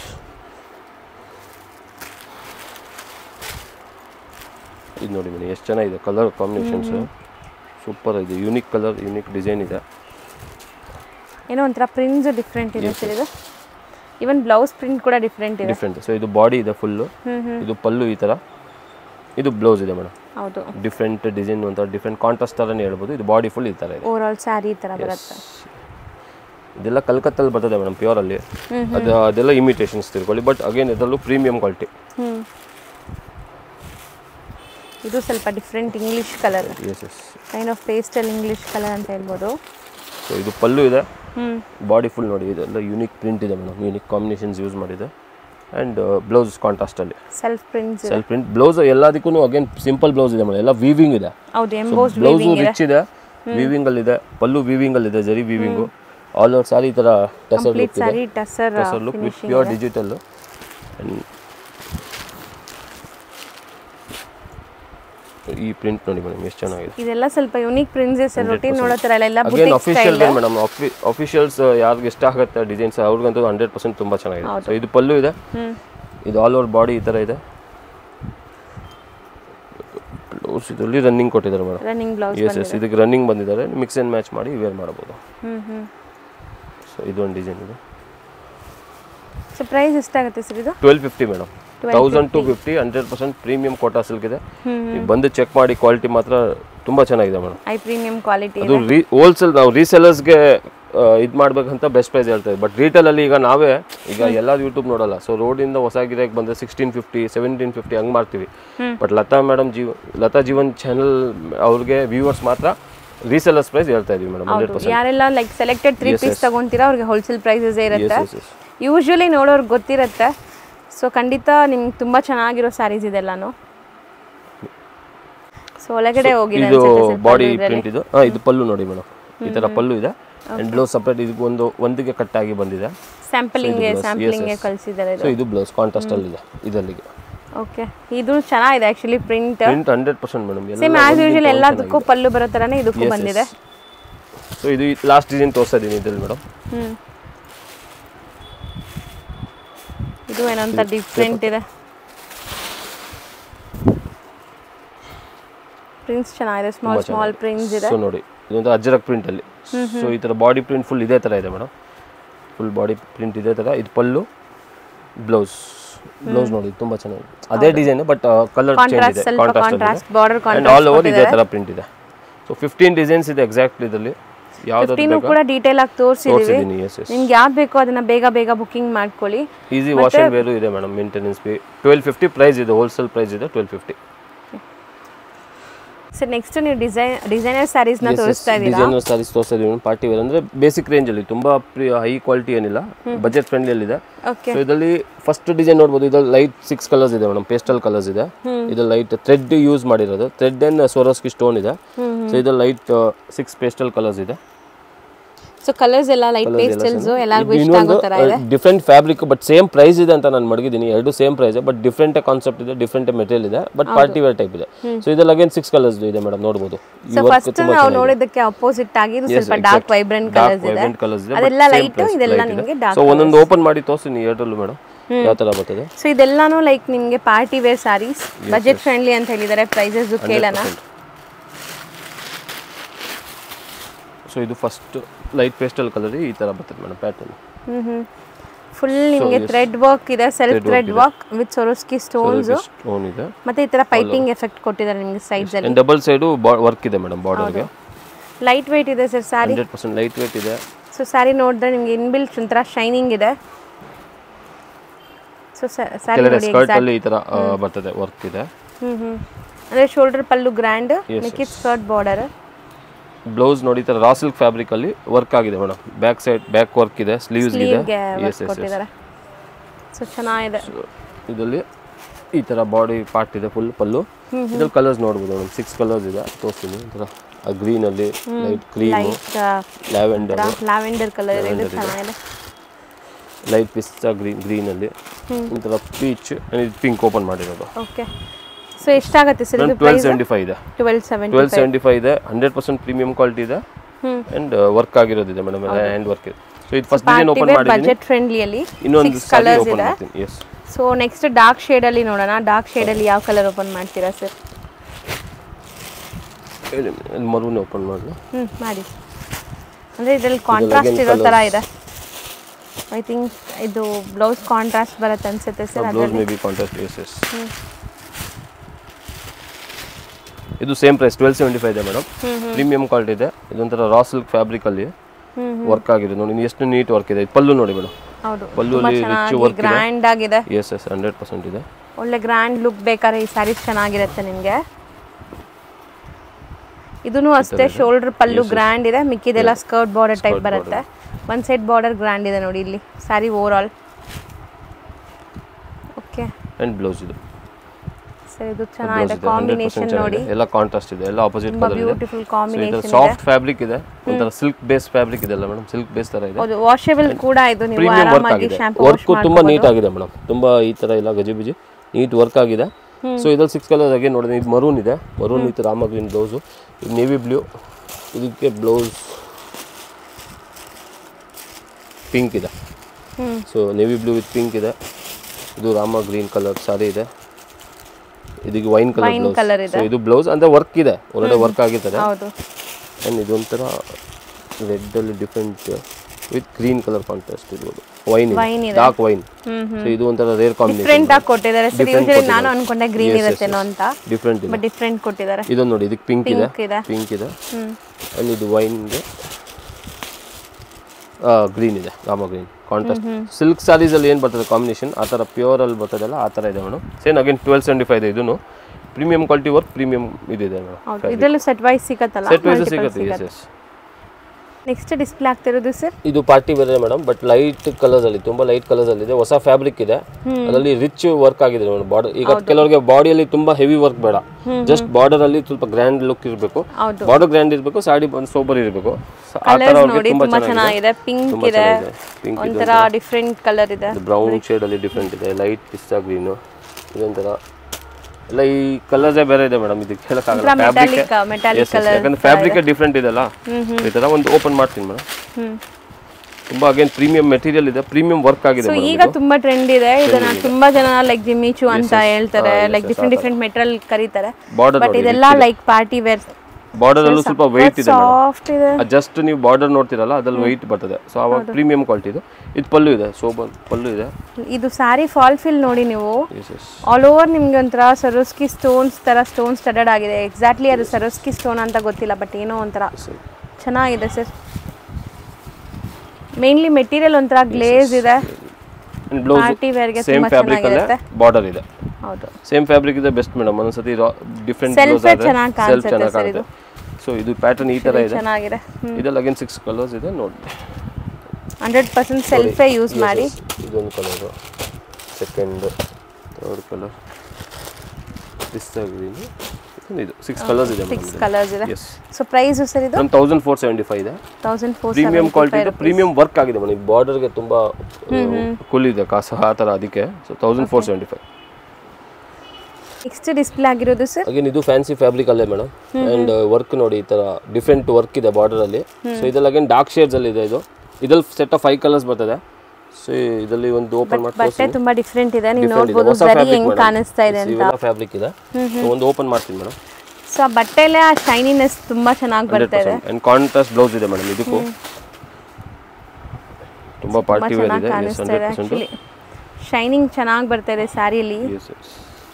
ಇದು ನೋಡಿ ಮೇಡಮ್ ಎಷ್ಟು ಚೆನ್ನಾಗಿದೆ ಕಲರ್ ಕಾಂಬಿನೇಷನ್ಸ್ ಸೂಪರ್ ಇದೆ ಯೂನಿಕ್ ಕಲರ್ ಯೂನಿಕ್ ಡಿಸೈನ್ ಇದೆ
ಏನೋ ಒಂಥರ ಪ್ರಿಂಟ್ಸ್ ಡಿಫ್ರೆಂಟ್ ಇದೆ ಸರ್ ಇದು ಈವನ್ ಬ್ಲೌಸ್ ಪ್ರಿಂಟ್ ಕೂಡ ಡಿಫ್ರೆಂಟ್ ಇದೆ
ಡಿಫ್ರೆಂಟ್ ಸೊ ಇದು ಬಾಡಿ ಇದೆ ಫುಲ್ಲು
ಹ್ಮ್ ಹ್ಮ್
ಇದು ಪಲ್ಲು ಈ ಥರ ಇದು ಬ್ಲೌಸ್ ಇದೆ ಮೇಡಮ್
ಹೌದು
ಡಿಫ್ರೆಂಟ್ ಡಿಸೈನ್ ಒಂಥರ ಡಿಫ್ರೆಂಟ್ ಕಾಂಟ್ರಾಸ್ಟ್ ಥರನೇ ಹೇಳ್ಬೋದು ಇದು ಬಾಡಿ ಫುಲ್ ಈ ಥರ ಇದೆ
ಓವರ್ ಆಲ್ ಸ್ಯಾರಿ ಈ ಥರ ಬರುತ್ತೆ
ಇದೆಲ್ಲ ಕಲ್ಕತ್ತಲ್ಲಿ ಬರ್ತದೆ ಮೇಡಮ್ ಪ್ಯೂರಲ್ಲಿ ಅದು ಅದೆಲ್ಲ ಇಮಿಟೇಷನ್ಸ್ ತಿಳ್ಕೊಳ್ಳಿ ಬಟ್ ಅಗೇನ್ ಇದರಲ್ಲೂ ಪ್ರೀಮಿಯಂ ಕ್ವಾಲಿಟಿ
ಹ್ಞೂ ಇದು ಸ್ವಲ್ಪ different English colour
yes yes
kind of pastel English colour ಅಂತ ಹೇಳ್ಬೋದು
ಸೊ ಇದು ಪಲ್ಲು ಇದೆ
ಹ್ಞೂ
ಬಾಡಿ ಫುಲ್ ನೋಡಿ ಇದೆಲ್ಲ ಯೂನಿಕ್ ಪ್ರಿಂಟ್ ಇದೆ ಮೇಡಮ್ ಯೂನಿಕ್ ಕಾಂಬಿನೇಷನ್ಸ್ ಯೂಸ್ ಮಾಡಿದೆ ಆ್ಯಂಡ್ ಬ್ಲೌಸ್ ಕಾಂಟ್ರಾಸ್ಟಲ್ಲಿ
self prints
self print blouse ಎಲ್ಲದಕ್ಕೂ ಅಗೇನ್ ಸಿಂಪಲ್ ಬ್ಲೌಸ್ ಇದೆ ಮೇಡಮ್ ಎಲ್ಲ ವೀವಿಂಗ್ ಇದೆ
ಹೌದು ಎಂಬೋಸ್
ಬ್ಲೌಸು ರಿಚ್ ಇದೆ ವೀವಿಂಗ್ ಅಲ್ಲಿ ಇದೆ ಪಲ್ಲು ವೀವಿಂಗ್ ಅಲ್ಲಿ ಇದೆ ಜರಿ ವೀವಿಂಗು ಆಲ್ ಓವರ್ ಸಾರಿ ಈ ಥರ ಟಸರ್
ಕಂಪ್ಲೀಟ್
ಲುಕ್ ಇದೆ
sari tussar
tussar look with pure digital ಈ ಪ್ರಿಂಟ್ ನೋಡಿ ಮೇಡಮ್ ಎಷ್ಟು ಚೆನ್ನಾಗಿದೆ
ಇದೆಲ್ಲ ಸ್ವಲ್ಪ ಯುನೀಕ್ ಪ್ರಿಂಟ್ಸ್ ರೊಟೀನ್ ನೋಡೋ ಥರ ಇಲ್ಲ ಎಲ್ಲ
again
boutique
official madam officials ಯಾರಿಗೆ ಇಷ್ಟ ಆಗುತ್ತೆ ಡಿಸೈನ್ಸ್ ಅವ್ರಿಗಂತೂ ಹಂಡ್ರೆಡ್ ಪರ್ಸೆಂಟ್ ತುಂಬ ಚೆನ್ನಾಗಿದೆ ಸೊ ಇದು ಪಲ್ಲು ಇದೆ ಇದು ಆಲ್ ಓವರ್ ಬಾಡಿ ಈ ಥರ ಇದೆ ಬ್ಲೌಸ್ ಇದರಲ್ಲಿ ರನ್ನಿಂಗ್ ಕೊಟ್ಟಿದ್ದಾರೆ madam
running blouse
yes yes ಇದಕ್ಕೆ ರನ್ನಿಂಗ್ ಬಂದಿದ್ದಾರೆ ಮಿಕ್ಸ್ ಆ್ಯಂಡ್ ಮ್ಯಾಚ್ ಮಾಡಿ ವೇರ್ ಮಾಡ್ಬೋದು
ಹ್ಮ್ ಹ್ಮ್
ಸೊ ಇದು ಒಂದು ಡಿಸೈನ್ ಇದೆ
ಸೊ ಪ್ರೈಸ್ ಎಷ್ಟಾಗುತ್ತೆ ಸರ್ ಇದು
twelve fifty madam thousand two fifty hundred percent premium Kota silk ಇದೆ ನೀವು ಬಂದು ಚೆಕ್ ಮಾಡಿ ಕ್ವಾಲಿಟಿ ಮಾತ್ರ ತುಂಬ ಚೆನ್ನಾಗಿದೆ ಮೇಡಮ್
ಐ ಪ್ರೀಮಿಯಂ ಕ್ವಾಲಿಟಿ
ಅದು ರೀ ಹೋಲ್ಸೇಲ್ ನಾವು ರೀಸೆಲರ್ಸ್ಗೆ ಇದು ಮಾಡ್ಬೇಕಂತ ಬೆಸ್ಟ್ ಪ್ರೈಸ್ ಹೇಳ್ತೇವೆ ಬಟ್ ರಿಟೇಲಲ್ಲಿ ಈಗ ನಾವೇ ಈಗ ಎಲ್ಲ ಯೂಟ್ಯೂಬ್ ನೋಡಲ್ಲ ಸೊ ರೋಡಿಂದ ಹೊಸ ಗಿರಾಕ್ ಬಂದರೆ ಸಿಕ್ಸ್ಟೀನ್ ಫಿಫ್ಟಿ ಸೆವೆಂಟೀನ್ ಫಿಫ್ಟಿ ಹಂಗೆ ಮಾಡ್ತೀವಿ but Latha madam Jeeva Latha Jeevan channel ಅವ್ರಿಗೆ ವ್ಯೂವರ್ಸ್ ಮಾತ್ರ ರೀಸೆಲರ್ಸ್ ಪ್ರೈಸ್ ಹೇಳ್ತಾ ಇದೀವಿ ಮೇಡಮ್ ಹಂಡ್ರೆಡ್ ಪರ್ಸೆಂಟ್
ಯಾರೆಲ್ಲ ಲೈಕ್ ಸೆಲೆಕ್ಟೆಡ್ ತ್ರೀ ಪೀಸ್ ತಗೊಂತೀರಾ ಅವ್ರಿಗೆ ಹೋಲ್ಸೇಲ್ ಪ್ರೈಸಸ್ ಇರುತ್ತೆ
ಎಸ್ ಎಸ್
ಯೂಶ್ವಲಿ ನೋಡೋರ್ಗೆ ಗೊತ್ತಿರುತ್ತೆ ಸೊ ಖಂಡಿತ ನಿಮ್ಗೆ ತುಂಬ ಚೆನ್ನಾಗಿರೋ ಸ್ಯಾರೀಸ್ ಇದೆಲ್ಲಾನು ಸೊ ಒಳಗಡೆ ಹೋಗಿದೆ
ಇದು ಬಾಡಿ ಪ್ರಿಂಟ್ ಇದು ಹಾಂ ಇದು ಪಲ್ಲು ನೋಡಿ ಮೇಡಮ್ ಈ ಥರ ಪಲ್ಲು ಇದೆ ಆ್ಯಂಡ್ ಬ್ಲೌಸ್ ಸಪ್ರೇಟ್ ಇದಕ್ಕೆ ಒಂದು ಒಂದಿಗೆ ಕಟ್ ಆಗಿ ಬಂದಿದೆ
ಸ್ಯಾಂಪಲಿಂಗ್ಗೆ ಸ್ಯಾಂಪಲಿಂಗ್ಗೆ ಕಳಿಸಿದ್ದಾರೆ
ಸೊ ಇದು ಬ್ಲೌಸ್ ಕಾಂಟ್ರಾಸ್ಟ್ ಅಲ್ಲಿ ಇದೆ ಇದಲ್ಲಿಗೆ
ಓಕೆ ಇದು ಚೆನ್ನಾಗಿದೆ actually print
print hundred percent madam ಎಲ್ಲ
ಸೇಮ್ ಆಸ್ ಯೂಶುವಲ್ ಎಲ್ಲದಕ್ಕೂ ಪಲ್ಲು ಬರೋ ಥರನೇ ಇದಕ್ಕೂ ಬಂದಿದೆ
ಸೊ ಇದು ಲಾಸ್ಟ್ ಡಿಸೈನ್ ತೋರಿಸ್ತಾ ಇದ್ದೀನಿ ಇದ್ರಲ್ಲಿ ಮೇಡಮ್
ಹ್ಞೂ ಇದು ಏನಂತ ಡಿಫ್ರೆಂಟ್ ಇದೆ ಪ್ರಿಂಟ್ಸ್ ಚೆನ್ನಾಗಿದೆ ಸ್ಮಾಲ್ ಸ್ಮಾಲ್ ಪ್ರಿಂಟ್ಸ್ ಇದೆ
ಸೊ ನೋಡಿ ಇದೊಂದು ಅಜ್ರಕ್ ಪ್ರಿಂಟ್ ಅಲ್ಲಿ ಸೊ ಈ ಥರ ಬಾಡಿ ಪ್ರಿಂಟ್ ಫುಲ್ ಇದೇ ಥರ ಇದೆ ಮೇಡಮ್ ಫುಲ್ ಬಾಡಿ ಪ್ರಿಂಟ್ ಇದೇ ಥರ ಇದು ಪಲ್ಲು ಬ್ಲೌಸ್ ಬ್ಲೌಸ್ ನೋಡಿ ತುಂಬ ಚೆನ್ನಾಗಿದೆ ಅದೇ design but colour change
contrast
ಇದೆ
ಸ್ವಲ್ಪ contrast border
and all over ಇದೇ ಥರ ಪ್ರಿಂಟ್ ಇದೆ ಸೊ ಫಿಫ್ಟೀನ್ ಡಿಸೈನ್ಸ್ ಇದೆ ಎಕ್ಸಾಕ್ಟ್ ಇದರಲ್ಲಿ ಯಾವ್ದಾದ್ರು
ಕಾಂಟ್ರಾಸ್ಟ್ ಕೂಡ ಡೀಟೇಲ್ ಆಗಿ ತೋರಿಸಿದೀವಿ
ತೋರಿಸಿದ್ದೀನಿ ಎಸ್ ಎಸ್
ನಿಮ್ಗೆ ಯಾವ್ದು ಬೇಕೋ ಅದನ್ನ ಬೇಗ ಬೇಗ ಬುಕಿಂಗ್ ಮಾಡ್ಕೊಳ್ಳಿ
ಈಸಿ ವಾಶ್ ಆ್ಯಂಡ್ ವೇರು ಇದೆ ಮೇಡಮ್ ಮೇಂಟೆನೆನ್ಸ್ ಬಿ ಟ್ವೆಲ್ ಫಿಫ್ಟಿ ಪ್ರೈಸ್ ಇದೆ ಹೋಲ್ಸೇಲ್ ಪ್ರೈಸ್ ಇದೆ ಟ್ವೆಲ್ ಫಿಫ್ಟಿ
ಸರ್ ನೆಕ್ಸ್ಟ್ ನೀವು ಡಿಸೈನ್ ಡಿಸೈನರ್ ಸ್ಯಾರೀಸ್ನ ತೋರಿಸ್ತಾ ಇದ್ದೀರಾ
ಡಿಸೈನರ್ ಸಾರೀಸ್ ತೋರಿಸ್ತಾ ಇದೀವಿ ಪಾರ್ಟಿ ವೇರ್ ಅಂದ್ರೆ ಬೇಸಿಕ್ ರೇಂಜ್ ಅಲ್ಲಿ ತುಂಬಾ ಹೈ ಕ್ವಾಲಿಟಿ ಏನಿಲ್ಲ ಬಜೆಟ್ ಫ್ರೆಂಡ್ಲಿ ಅಲ್ಲಿ ಇದೆ
ಓಕೆ
ಸೊ ಇದರಲ್ಲಿ ಫಸ್ಟ್ ಡಿಸೈನ್ ನೋಡ್ಬೋದು ಇದ್ರಲ್ಲಿ ಲೈಟ್ ಸಿಕ್ಸ್ ಕಲರ್ಸ್ ಇದೆ ಮೇಡಮ್ ಪೇಸ್ಟಲ್ ಕಲರ್ಸ್ ಇದೆ ಇದು ಲೈಟ್ ಥ್ರೆಡ್ ಯೂಸ್ ಮಾಡಿರೋದು ಥ್ರೆಡ್ ಅಂಡ್ ಸೋರೋಸ್ಕಿ ಸ್ಟೋನ್ ಇದೆ ಸೊ ಇದು ಲೈಟ್ ಸಿಕ್ಸ್ ಪೇಸ್ಟಲ್ ಕಲರ್ಸ್ ಇದೆ
ಸೊ ಕಲರ್ಸ್ ಎಲ್ಲ ಲೈಟ್ ಪೇಸ್ಟಲ್ಸ್ ಎಲ್ಲರಿಗೂ ಇಷ್ಟ ಆಗೋ ಥರ ಇದೆ
different fabric but same price ಇದೆ ಅಂತ ನಾನು ಮಡಗಿದ್ದೀನಿ ಎರಡು same price but different concept ಇದೆ ಡಿಫ್ರೆಂಟ್ ಮೆಟೀರಿಯಲ್ ಇದೆ ಬಟ್ ಪಾರ್ಟಿ ವೇರ್ ಟೈಪ್ ಇದೆ ಸೊ ಇದ್ರಲ್ಲಿ ಅಗೇನ್ ಸಿಕ್ಸ್ ಕಲರ್ಸ್ ಇದೆ ಮೇಡಮ್ ನೋಡ್ಬೋದು ಈ
ಸೊ
work
ಫಸ್ಟ್ ನಾವು ನೋಡಿದ್ದಕ್ಕೆ ಅಪೋಸಿಟ್ ಆಗಿ ಇದು ಸ್ವಲ್ಪ ಡಾರ್ಕ್ ವೈಬ್ರೆಂಟ್ ಕಲರ್ಸ್ ಇದೆ
ವೈಬ್ರೆಂಟ್ ಕಲರ್ಸ್ ಇದೆ
ಅದೆಲ್ಲ ಲೈಟ್ ಇದೆಲ್ಲ ನಿಮಗೆ ಡಾರ್ಕ್
ಸೊ ಒಂದೊಂದು ಓಪನ್ ಮಾಡಿ ತೋರಿಸ್ತೀನಿ ಎರಡರಲ್ಲೂ ಮೇಡಮ್ ಯಾವ ಥರ ಬರ್ತದೆ
ಸೊ ಇದೆಲ್ಲಾನು ಲೈಕ್ ನಿಮಗೆ party wear saris budget friendly ಅಂತ ಹೇಳಿದ್ದಾರೆ ಪ್ರೈಸಸ್ ಕೇಳೋಣ
ಸೊ ಇದು ಫಸ್ಟ್ ಲೈಟ್ ಪೇಸ್ಟಲ್ ಕಲರ್ ಈ ಥರ ಬರ್ತದೆ madam pattern
hmm hmm full ನಿಮಗೆ ಥ್ರೆಡ್ ವರ್ಕ್ ಇದೆ self thread work with Swarovski stones
stone ಇದೆ
ಮತ್ತೆ ಈ ತರ ಪೈಪಿಂಗ್ ಎಫೆಕ್ಟ್ ಕೊಟ್ಟಿದ್ದಾರೆ ನಿಮಗೆ ಸೈಡ್ಸ್ ಅಲ್ಲಿ
ಡಬಲ್ ಸೈಡು ವರ್ಕ್ ಇದೆ ಮೇಡಮ್ ಬಾರ್ಡರ್ಗೆ
ಲೈಟ್ weight ಇದೆ sir sari
hundred percent light weight ಇದೆ
ಸೊ ಸ್ಯಾರಿ ನೋಡಿದ್ರೆ ನಿಮಗೆ ಇನ್ಬಿಲ್ಟ್ ಒಂಥರ ಶೈನಿಂಗ್ ಇದೆ ಸೊ ಸ್ಯಾರಿ
ಕೆಳಗಡೆ
ನೋಡಿ
ಸ್ಕರ್ಟ್ ಅಲ್ಲಿ ಈ ಥರ ಆ, ಬರ್ತದೆ ವರ್ಕ್ ಇದೆ
ಹ್ಮ್ ಹ್ಮ್ ಅಂದ್ರೆ ಶೋಲ್ಡರ್ ಪಲ್ಲು ಗ್ರ್ಯಾಂಡ್ ಮಿಕ್ಕಿದ್ ಸ್ಕರ್ಟ್ ಬಾರ್ಡರ್
ಬ್ಲೌಸ್ ನೋಡಿ ಈ ಥರ ರಾ ಸಿಲ್ಕ್ ಫ್ಯಾಬ್ರಿಕ್ ಅಲ್ಲಿ ವರ್ಕ್ ಆಗಿದೆ madam back side back work ಇದೆ ಸ್ಲೀವ್ಸ್ ಇದೆ
ಸ್ಲೀವ್ಗೆ
ಎಸ್ ಎಸ್
ಕೊಟ್ಟಿದ್ದಾರೆ ಸೊ ಚೆನ್ನಾಗಿದೆ
ಇದರಲ್ಲಿ ಈ ಥರ ಬಾಡಿ ಪಾರ್ಟ್ ಇದೆ ಫುಲ್ ಪಲ್ಲು ಇದ್ರಲ್ಲಿ ಕಲರ್ಸ್ ನೋಡ್ಬೋದು ಮೇಡಮ್ ಸಿಕ್ಸ್ ಕಲರ್ಸ್ ಇದೆ ತೋರಿಸ್ತೀನಿ ಈ ಥರ ಗ್ರೀನಲ್ಲಿ light cream
light
lavender
lavender colour ಇದೆ ಇದು ಚೆನ್ನಾಗಿದೆ
ಲೈಟ್ ಪಿಸ್ತಾ ಗ್ರೀನ್ ಗ್ರೀನಲ್ಲಿ ಈ ಥರ ಪೀಚ್ ಇದು ಪಿಂಕ್ ಓಪನ್ ಮಾಡಿರೋದು
ಓಕೆ ಸೊ ಎಷ್ಟಾಗುತ್ತೆ ಸರ್ ಇದು
ಟ್ವೆಲ್ ಸೆವೆಂಟಿ ಫೈವ್ ಇದೆ
twelve seventy
twelve seventy five ಇದೆ ಹಂಡ್ರೆಡ್ ಪರ್ಸೆಂಟ್ ಪ್ರೀಮಿಯಂ ಕ್ವಾಲಿಟಿ ಇದೆ
ಹ್ಮ್.
ಆ್ಯಂಡ್ ವರ್ಕ್ ಆಗಿರೋದಿದೆ ಮೇಡಮ್ ಹ್ಯಾಂಡ್ ವರ್ಕ್ ಇದೆ ಸೊ ಇದು ಫಸ್ಟ್ ಡಿಸೈನ್ ಓಪನ್ ಮಾಡಿದ್ದೀನಿ
ಬಜೆಟ್ ಫ್ರೆಂಡ್ಲಿಯಲ್ಲಿ
ಇನ್ನೊಂದು
ಸಿಕ್ಸ್
ಸಾರಿ
ಕಲರ್ಸ್
ಓಪನ್
ಇದೆ
ಮಾಡ್ತೀನಿ ಎಸ್
ಸೊ ನೆಕ್ಸ್ಟ್ ಡಾರ್ಕ್ ಶೇಡಲ್ಲಿ ನೋಡೋಣ ಡಾರ್ಕ್ ಶೇಡಲ್ಲಿ ಯಾವ ಕಲರ್ ಓಪನ್ ಮಾಡ್ತೀರಾ ಸರ್
ಮರೂನ್ ಓಪನ್ ಮಾಡಲು
ಹ್ಞೂ ಮಾಡಿ ಅಂದರೆ ಇದರಲ್ಲಿ ಕಾಂಟ್ರಾಸ್ಟ್ ಇರೋ ಥರ ಇದೆ ಐ ಥಿಂಕ್ ಇದು ಬ್ಲೌಸ್ ಕಾಂಟ್ರಾಸ್ಟ್ ಬರುತ್ತೆ ಅನ್ಸುತ್ತೆ sir
blouse maybe contrast yes yes ಇದು same price twelve seventy five ಇದೆ ಮೇಡಮ್ ಪ್ರೀಮಿಯಂ ಕ್ವಾಲಿಟಿ ಇದೆ ಇದೊಂಥರ ರಾ ಸಿಲ್ಕ್ ಫ್ಯಾಬ್ರಿಕ್ ಅಲ್ಲಿ ವರ್ಕ್ ಆಗಿದೆ ನೋಡಿ ಎಷ್ಟು ನೀಟ್ ವರ್ಕ್ ಇದೆ ಇದು ಪಲ್ಲು ನೋಡಿ ಮೇಡಮ್
ಹೌದು
ಪಲ್ಲು
ತುಂಬ
ಅಲ್ಲಿ ರಿಚ್
ಚೆನ್ನಾಗಿ
ವರ್ಕ್ ಇದೆ
ಗ್ರ್ಯಾಂಡ್ ಆಗಿದೆ
ಎಸ್ ಎಸ್ ಹಂಡ್ರೆಡ್ ಪರ್ಸೆಂಟ್ ಇದೆ
ಒಳ್ಳೆ ಗ್ರ್ಯಾಂಡ್ ಲುಕ್ ಬೇಕಾದ್ರೆ ಈ ಸ್ಯಾರೀಸ್ ಚೆನ್ನಾಗಿರುತ್ತೆ ನಿಮಗೆ ಇದೂ ಅಷ್ಟೇ ಶೋಲ್ಡರ್ ಪಲ್ಲು ಗ್ರ್ಯಾಂಡ್ ಇದೆ ಮಿಕ್ಕಿದೆಲ್ಲ ಸ್ಕರ್ಟ್ ಬಾರ್ಡರ್ ಟೈಪ್ ಬರುತ್ತೆ ಒನ್ ಸೈಡ್ ಬಾರ್ಡರ್ ಗ್ರ್ಯಾಂಡ್ ಇದೆ ನೋಡಿ ಇಲ್ಲಿ sari over all okay
and blouse ಇದು
ಸರ್ ಇದು
ಬ್ಲೌಸ್
ಚೆನ್ನಾಗಿದೆ
ಇದೆ ಹಂಡ್ರೆಡ್
ಕಾಂಬಿನೇಷನ್
ಪರ್ಸೆಂಟ್
ನೋಡಿ
ಚೆನ್ನಾಗಿದೆ ಎಲ್ಲ ಕಾಂಟ್ರಾಸ್ಟ್ ಇದೆ ಎಲ್ಲ ಆಪೋಸಿಟ್
ತುಂಬಾ
ಕಲರ್ ಇದೆ
ಬ್ಯೂಟಿಫುಲ್
ಸೊ ಇದು
ಕಾಂಬಿನೇಷನ್
ಸಾಫ್ಟ್ ಫ್ಯಾಬ್ರಿಕ್ ಇದೆ ಒಂಥರ ಸಿಲ್ಕ್ ಬೇಸ್ ಫ್ಯಾಬ್ರಿಕ್ ಇದೆಲ್ಲ ಮೇಡಮ್ ಸಿಲ್ಕ್ ಬೇಸ್ ತರ ಇದೆ
ಹೌದು ವಾಷೇಬಲ್ ಕೂಡ ಇದು ನೀವು
ಪ್ರೀಮಿಯಂ ವರ್ಕ್
ಆರಾಮಾಗಿ
ಆಗಿದೆ
ಶಾಂಪೂ ವಾಶ್
ವರ್ಕ್ ತುಂಬಾ ನೀಟ್ ಆಗಿದೆ ಮೇಡಮ್ ತುಂಬಾ ಈ ತರ ಇಲ್ಲ ಗಜಿಬಿಜಿ ನೀಟ್ ವರ್ಕ್ ಆಗಿದೆ ಸೊ ಇದ್ರಲ್ಲಿ ಸಿಕ್ಸ್ ಕಲರ್ ಆಗಿ ನೋಡಿದ್ರೆ ಇದು ಮರೂನ್ ಇದೆ maroon with rama green blouse ಇದು ನೇವಿ ಬ್ಲೂ ಇದಕ್ಕೆ ಬ್ಲೌಸ್ ಪಿಂಕ್ ಇದೆ
hmm.
So navy blue with pink ಇದೆ ಇದು ರಾಮ ಗ್ರೀನ್ ಕಲರ್ ಸಾರಿ ಇದೆ ಇದಕ್ಕೆ wine colour
Wine
blouse
colour ಇದೆ.
ಸೊ ಇದು ಬ್ಲೌಸ್ ಅಂದ್ರೆ ವರ್ಕ್ ಇದೆ ಒಳಗಡೆ ವರ್ಕ್ ಆಗಿರ್ತದೆ
ಹೌದು
ಆ್ಯಂಡ್ ಇದೊಂಥರ ರೆಡ್ಡಲ್ಲಿ different with green colour contrast ಇರ್ಬೋದು ವೈನ್
Wine
ಇದೆ
ಇದೆ.
ಡಾರ್ಕ್ ವೈನ್
ಹ್ಮ್
ಸೊ ಇದು ಒಂಥರ ರೇರ್ ಕಾಂಬಿನೇಷನ್
ಡಿಫ್ರೆಂಟ್ ಆಗಿ ಕೊಟ್ಟಿದ್ದಾರೆ ಸರ್
Different
ಯೂಶಲಿ ನಾನು
ಕೊಟ್ಟಿದ್ದಾರೆ.
ಅನ್ಕೊಂಡೆ ಗ್ರೀನ್ ಇರುತ್ತೇನೋ ಅಂತ
ಡಿಫ್ರೆಂಟ್ ಇದೆ
ಬಟ್ ಡಿಫ್ರೆಂಟ್ ಕೊಟ್ಟಿದ್ದಾರೆ
ಇದೊಂದು ನೋಡಿ ಇದಕ್ಕೆ ಪಿಂಕ್ ಇದೆ
ಪಿಂಕ್ ಇದೆ
ಪಿಂಕ್ ಇದೆ
ಹ್ಮ್
ಆ್ಯಂಡ್ ಇದು ವೈನ್ ಇದೆ ಗ್ರೀನ್ ಇದೆ ರಾಮ ಗ್ರೀನ್ ಕಾಂಟ್ರಾಸ್ಟ್ ಸಿಲ್ಕ್ ಸ್ಯಾರೀಸಲ್ಲಿ ಏನು ಬರ್ತದೆ ಕಾಂಬಿನೇಷನ್ ಆ ಥರ ಪ್ಯೂರಲ್ಲಿ ಬರ್ತದಲ್ಲ ಆ ಥರ ಇದೆ madam same again twelve seventy five ಇದೆ ಇದನ್ನು ಪ್ರೀಮಿಯಂ ಕ್ವಾಲಿಟಿ ವರ್ಕ್ ಪ್ರೀಮಿಯಂ ಇದಿದೆ
ಹೌದು
ಮೇಡಮ್
ಇದರಲ್ಲೂ ಸೆಟ್ ವೈಸ್ ಸಿಗತ್ತಲ್ಲ
ಸೆಟ್ ವೈಸ್ ಸಿಗುತ್ತೆ ಎಸ್ ಎಸ್
ನೆಕ್ಸ್ಟ್ ಡಿಸ್ಪ್ಲೇ ಆಗ್ತಿರೋದು ಸರ್
ಇದು ಪಾರ್ಟಿ ಬೇರೆ ಮೇಡಮ್ ಬಟ್ ಲೈಟ್ ಕಲರ್ಸ್ ಅಲ್ಲಿ ತುಂಬಾ ಲೈಟ್ ಕಲರ್ಸ್ ಅಲ್ಲಿ ಇದೆ ಹೊಸ ಫ್ಯಾಬ್ರಿಕ್ ಇದೆ ಅದರಲ್ಲಿ ರಿಚ್ ವರ್ಕ್ ಆಗಿದೆ ಮೇಡಮ್ ಬಾರ್ಡರ್ ಈಗ ಕೆಲವರಿಗೆ ಬಾಡಿಯಲ್ಲಿ ತುಂಬಾ ಹೆವಿ ವರ್ಕ್ ಬೇಡ ಜಸ್ಟ್ ಬಾರ್ಡರ್ ಅಲ್ಲಿ ಸ್ವಲ್ಪ ಗ್ರ್ಯಾಂಡ್ ಲುಕ್ ಇರಬೇಕು
ಹೌದು
ಬಾರ್ಡರ್ ಗ್ರ್ಯಾಂಡ್ ಇರಬೇಕು ಸಾಡಿ ಬಂದು ಸೋಬರ್ ಇರಬೇಕು ಆ ಥರ
ಕಲರ್ಸ್
ಅವ್ರಿಗೆ
ನೋಡಿ
ತುಂಬಾ
ತುಂಬಾ ಚೆನ್ನಾಗಿದೆ ಪಿಂಕ್
ತುಂಬಾ
ಇದೆ
ಚೆನ್ನಾಗಿದೆ ಪಿಂಕ್ ಇದು
ಒಂಥರ ಡಿಫ್ರೆಂಟ್ ಕಲರ್ ಇದೆ
ಬ್ರೌನ್ ಶೇಡ್ ಅಲ್ಲಿ ಡಿಫ್ರೆಂಟ್ ಇದೆ ಲೈಟ್ ಪಿಸ್ತಾ ಗ್ರೀನು ಇದೊಂಥರ ಎಲ್ಲ ಈ ಕಲರ್ಸೇ ಬೇರೆ ಇದೆ ಮೇಡಮ್ ಇದಕ್ಕೆ ಹೇಳಕ್ಕಾಗಲ್ಲ ಫ್ಯಾಬ್ರಿಕ್
ಮೆಟಾಲಿಕ್ ಮೆಟಾಲಿಕ್ ಕಲರ್
ಯಾಕಂದ್ರೆ ಫ್ಯಾಬ್ರಿಕ್ ಡಿಫ್ರೆಂಟ್ ಇದೆಲ್ಲ ಈ ತರ ಒಂದು ಓಪನ್ ಮಾಡ್ತೀನಿ ಮೇಡಮ್
ಹ್ಮ್
ತುಂಬಾ ಅಗೇನ್ ಪ್ರೀಮಿಯಂ ಮೆಟೀರಿಯಲ್ ಇದೆ ಪ್ರೀಮಿಯಂ ವರ್ಕ್ ಆಗಿದೆ
ಸೊ
ಮೇಡಮ್
ಈಗ ತುಂಬಾ ಟ್ರೆಂಡ್ ಇದೆ ಇದನ್ನ ತುಂಬಾ ಜನ ಲೈಕ್ ಜಿಮ್ಮಿಚು ಅಂತ ಹೇಳ್ತಾರೆ ಲೈಕ್ ಡಿಫ್ರೆಂಟ್ ಡಿಫ್ರೆಂಟ್ ಮೆಟೀರಿಯಲ್ ಕರೀತಾರೆ
ಬಾರ್ಡರ್
ಬಟ್ ಇದೆಲ್ಲ ಲೈಕ್ ಪಾರ್ಟಿ ವೇರ್
ಬಾರ್ಡರ್ ಅಲ್ಲೂ ಸ್ವಲ್ಪ ವೆಯ್ಟ್ ಇದೆ ಮೇಡಮ್
ಸಾಫ್ಟ್ ಇದೆ
ಜಸ್ಟ್ ನೀವು ಬಾರ್ಡರ್ ನೋಡ್ತೀರಲ್ಲ ಅದ್ರಲ್ಲಿ ವೆಯ್ಟ್ ಬರ್ತದೆ ಸೊ ಅವಾಗ ಪ್ರೀಮಿಯಂ ಕ್ವಾಲಿಟಿ ಇದು ಇದು ಪಲ್ಲು ಇದೆ ಸೋಬರ್ ಪಲ್ಲು ಇದೆ
ಇದು ಸ್ಯಾರಿ ಫಾಲ್ ಫಿಲ್ ನೋಡಿ ನೀವು
ಎಸ್ ಎಸ್
ಆಲ್ ಓವರ್ ನಿಮ್ಗೆ ಒಂಥರ ಸರೋಸ್ಕಿ ಸ್ಟೋನ್ಸ್ ತರ ಸ್ಟೋನ್ ಸ್ಟಡೆಡ್ ಆಗಿದೆ ಎಕ್ಸಾಕ್ಟ್ಲಿ ಅದು ಸರೋಸ್ಕಿ ಸ್ಟೋನ್ ಅಂತ ಗೊತ್ತಿಲ್ಲ ಬಟ್ ಏನೋ ಒಂಥರ ಚೆನ್ನಾಗಿದೆ ಸರ್ ಮೇನ್ಲಿ ಮೆಟೀರಿಯಲ್ ಒಂಥರ ಗ್ಲೇಸ್ ಇದೆ
ಬ್ಲೌಸ್
ಪಾರ್ಟಿ ವೇರ್ಗೆ
ಸೇಮ್
ತುಂಬಾ
ಫ್ಯಾಬ್ರಿಕ್ ಅಲ್ಲೇ
ಚೆನ್ನಾಗಿರುತ್ತೆ
ಬಾರ್ಡರ್ ಇದೆ
ಹೌದು
ಸೇಮ್ ಫ್ಯಾಬ್ರಿಕ್ ಇದೆ ಬೆಸ್ಟ್ ಮೇಡಮ್ ಒಂದೊಂದ್ಸತಿ ಡಿಫ್ರೆಂಟ್
Self
ಬ್ಲೌಸ್
ಏ ಚೆನ್ನಾಗ್
ಸೆಲ್ಫ್
ಕಾಣ್ಸುತ್ತೆ
ಚೆನ್ನಾಗಿ
sir ಇದು.
ಕಾಣುತ್ತೆ ಸೊ ಇದು ಪ್ಯಾಟರ್ನ್ ಈ ತರ ಇದೆ
ಚೆನ್ನಾಗಿದೆ
ಇದೆಲ್ಲ ಅಗೇನ್ ಸಿಕ್ಸ್ ಕಲರ್ಸ್ ಇದೆ ನೋಡಿ
ಹಂಡ್ರೆಡ್ ಪರ್ಸೆಂಟ್ ಸೆಲ್ಫೇ ಯೂಸ್ ಮಾಡಿ
ಇದೊಂದು colour second third colour pista green ಇದು ಸಿಕ್ಸ್ ಕಲರ್ಸ್ ಇದೆ
ಸಿಕ್ಸ್ ಕಲರ್ಸ್ ಇದೆ
ಎಸ್
ಸೊ ಪ್ರೈಸ್ ಸರ್ ಇದು
ನಮ್ಮ ತೌಸಂಡ್ ಫೋರ್ ಸೆವೆಂಟಿ ಫೈವ್ ಇದೆ
ತೌಸಂಡ್ ಫೋರ್
ಪ್ರೀಮಿಯಂ ಕ್ವಾಲಿಟಿ ಇದೆ ಪ್ರೀಮಿಯಂ ವರ್ಕ್ ಆಗಿದೆ ಮೇಡಮ್ ಬಾರ್ಡರ್ಗೆ ತುಂಬ ಕುಲ್ ಇದೆ ಕಾಸು ಆ ಥರ ಅದಕ್ಕೆ so thousand four seventy five
next display ಆಗಿರೋದು ಸರ್
ಅಗೇನ್ ಇದು ಫ್ಯಾನ್ಸಿ ಫ್ಯಾಬ್ರಿಕ್ ಅಲ್ಲೇ ಮೇಡಮ್ ಆ್ಯಂಡ್ ವರ್ಕ್ ನೋಡಿ ಈ ಥರ ಡಿಫ್ರೆಂಟ್ ವರ್ಕ್ ಇದೆ ಬಾರ್ಡರ್ ಅಲ್ಲಿ ಸೊ ಇದೆಲ್ಲ ಅಗೇನ್ ಡಾರ್ಕ್ ಶೇಡ್ಸ್ ಅಲ್ಲಿ ಇದೆ ಇದು ಇದ್ರಲ್ಲಿ ಸೆಟ್ ಆಫ್ ಫೈವ್ ಕಲರ್ಸ್ ಬರ್ತದೆ ಸೊ ಇದರಲ್ಲಿ ಒಂದು ಓಪನ್ ಮಾಡಿ
ಬಟ್ಟೆ ತುಂಬಾ ಡಿಫ್ರೆಂಟ್ ಇದೆ ನೀವು
Different ಇದೆ.
ನೋಡ್ಬೋದು
ಹೊಸ
ಸರಿ
fabric
ಹೆಂಗ್
madam.
ಕಾಣಿಸ್ತಾ ಇದೆ ಅಂತ
ಇವೆಲ್ಲ ಫ್ಯಾಬ್ರಿಕ್ ಇದೆ So ಒಂದು ಓಪನ್ ಮಾಡ್ತೀನಿ ಮೇಡಮ್
ಸೊ ಆ ಬಟ್ಟೆಲೆ ಆ ಶೈನಿನೆಸ್ ತುಂಬಾ ಚೆನ್ನಾಗಿ
ಹಂಡ್ರೆಡ್
ಬರ್ತಾ ಇದೆ
ಪರ್ಸೆಂಟ್ ಆ್ಯಂಡ್ ಕಾಂಟ್ರಾಸ್ಟ್ ಬ್ಲೌಸ್ ಇದೆ ಮೇಡಮ್ ಇದಕ್ಕೂ ತುಂಬ ಪಾರ್ಟಿ ವೇರ್
ಚೆನ್ನಾಗಿ
ಇದೆ ಎಸ್
ಕಾಣಿಸ್ತಾ
ಹಂಡ್ರೆಡ್
ಇದೆ
ಪರ್ಸೆಂಟ್
ಆಕ್ಚುಲಿ ಶೈನಿಂಗ್ ಚೆನ್ನಾಗಿ ಬರ್ತಾ ಇದೆ ಸ್ಯಾರಿಯಲ್ಲಿ
ಎಸ್ ಎಸ್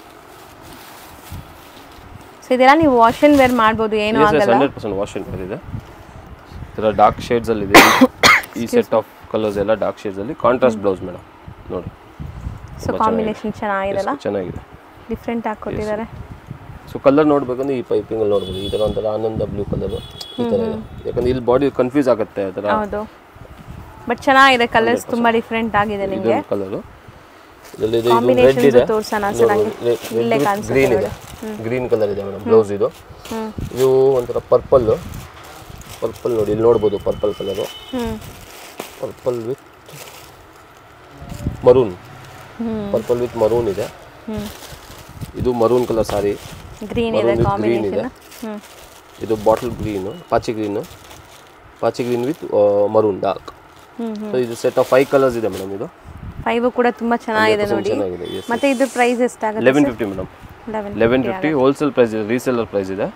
ಸೊ ಇದೆಲ್ಲ ನೀವು ವಾಶ್ ಅಂಡ್ ವೇರ್ ಮಾಡ್ಬೋದು ಏನು
ಎಸ್ ಎಸ್
ಆಗಲ್ಲ
ಹಂಡ್ರೆಡ್ ಪರ್ಸೆಂಟ್ ವಾಶ್ ಅಂಡ್ ಇದೆ ಈ ಥರ ಡಾರ್ಕ್ ಶೇಡ್ಸಲ್ಲಿ ಇದೆ ಈ ಸೆಟ್ ಆಫ್ ಕಲರ್ಸ್ ಎಲ್ಲ ಡಾರ್ಕ್ ಶೇಡ್ಸಲ್ಲಿ ಕಾಂಟ್ರಾಸ್ಟ್ ಬ್ಲೌಸ್ ಮೇಡಮ್ ನೋಡಿ
ಸೊ ಕಾಂಬಿನೇಷನ್ ಚೆನ್ನಾಗಿದೆಲ್ಲ
ಎಷ್ಟು ಚೆನ್ನಾಗಿದೆ
ಡಿಫ್ರೆಂಟ್ ಆಗಿ ಕೊಟ್ಟಿದ್ದಾರೆ
ಸೊ ಕಲರ್ ನೋಡ್ಬೇಕಂದ್ರೆ ಈ ಪೈಪಿಂಗಲ್ಲಿ ನೋಡ್ಬೋದು ಈ ಥರ ಒಂಥರ ಆನಂದ ಬ್ಲೂ ಕಲರ್ ಈ ಥರ ಇದೆ ಯಾಕಂದ್ರೆ ಇಲ್ಲಿ ಬಾಡಿ ಕನ್ಫ್ಯೂಸ್ ಆಗುತ್ತೆ ಆ ಥರ
ಹೌದು ಬಟ್ ಚೆನ್ನಾಗಿದೆ ಕಲರ್ಸ್ ತುಂಬಾ ಡಿಫ್ರೆಂಟ್ ಆಗಿದೆ ನಿಮಗೆ
ಇದೊಂದು ಕಲರು ಇದರಲ್ಲಿ ಇದು ರೆಡ್
ಕಾಂಬಿನೇಷನ್ಸ್
ಇದೆ
ತೋರ್ಸೋಣ ಸರ್ ನಂಗೆ ಇಲ್ಲೇ ಕಾಣಿಸುತ್ತೆ
ಗ್ರೀನ್ ಇದೆ ಗ್ರೀನ್ ಕಲರ್ ಇದೆ ಮೇಡಮ್ ಬ್ಲೌಸ್ ಇದು
ಹ್ಮ್
ಇದು ಒಂಥರ ಪರ್ಪಲ್ಲು ಪರ್ಪಲ್ ನೋಡಿ ಇಲ್ಲಿ ನೋಡ್ಬೋದು purple colour
hmm
purple with maroon
hmm
purple with maroon ಇದೆ
ಹ್ಮ್
ಇದು ಮರೂನ್ ಕಲರ್ ಸಾರಿ
ಗ್ರೀನ್ ಇದೆ
Maroon with green
ಕಾಂಬಿನೇಷನ್
ಇದೆ.
ಹ್ಮ್
ಇದು ಬಾಟಲ್ ಗ್ರೀನು ಪಾಚಿ ಗ್ರೀನು ಪಾಚಿ green with maroon dark
hmm
so ಇದು ಸೆಟ್ ಆಫ್ ಫೈವ್ ಕಲರ್ಸ್ ಇದೆ madam ಇದು
ಫೈವ್ ಕೂಡ ತುಂಬಾ ಚೆನ್ನಾಗಿದೆ ನೋಡಿ
ಚೆನ್ನಾಗಿದೆ ಎಸ್
ಮತ್ತೆ ಇದು ಪ್ರೈಸ್ ಎಷ್ಟಾಗುತ್ತೆ
eleven fifty madam
eleven
eleven fifty wholesale price ಇದೆ ರೀಸೇಲರ್ ಪ್ರೈಸ್ ಇದೆ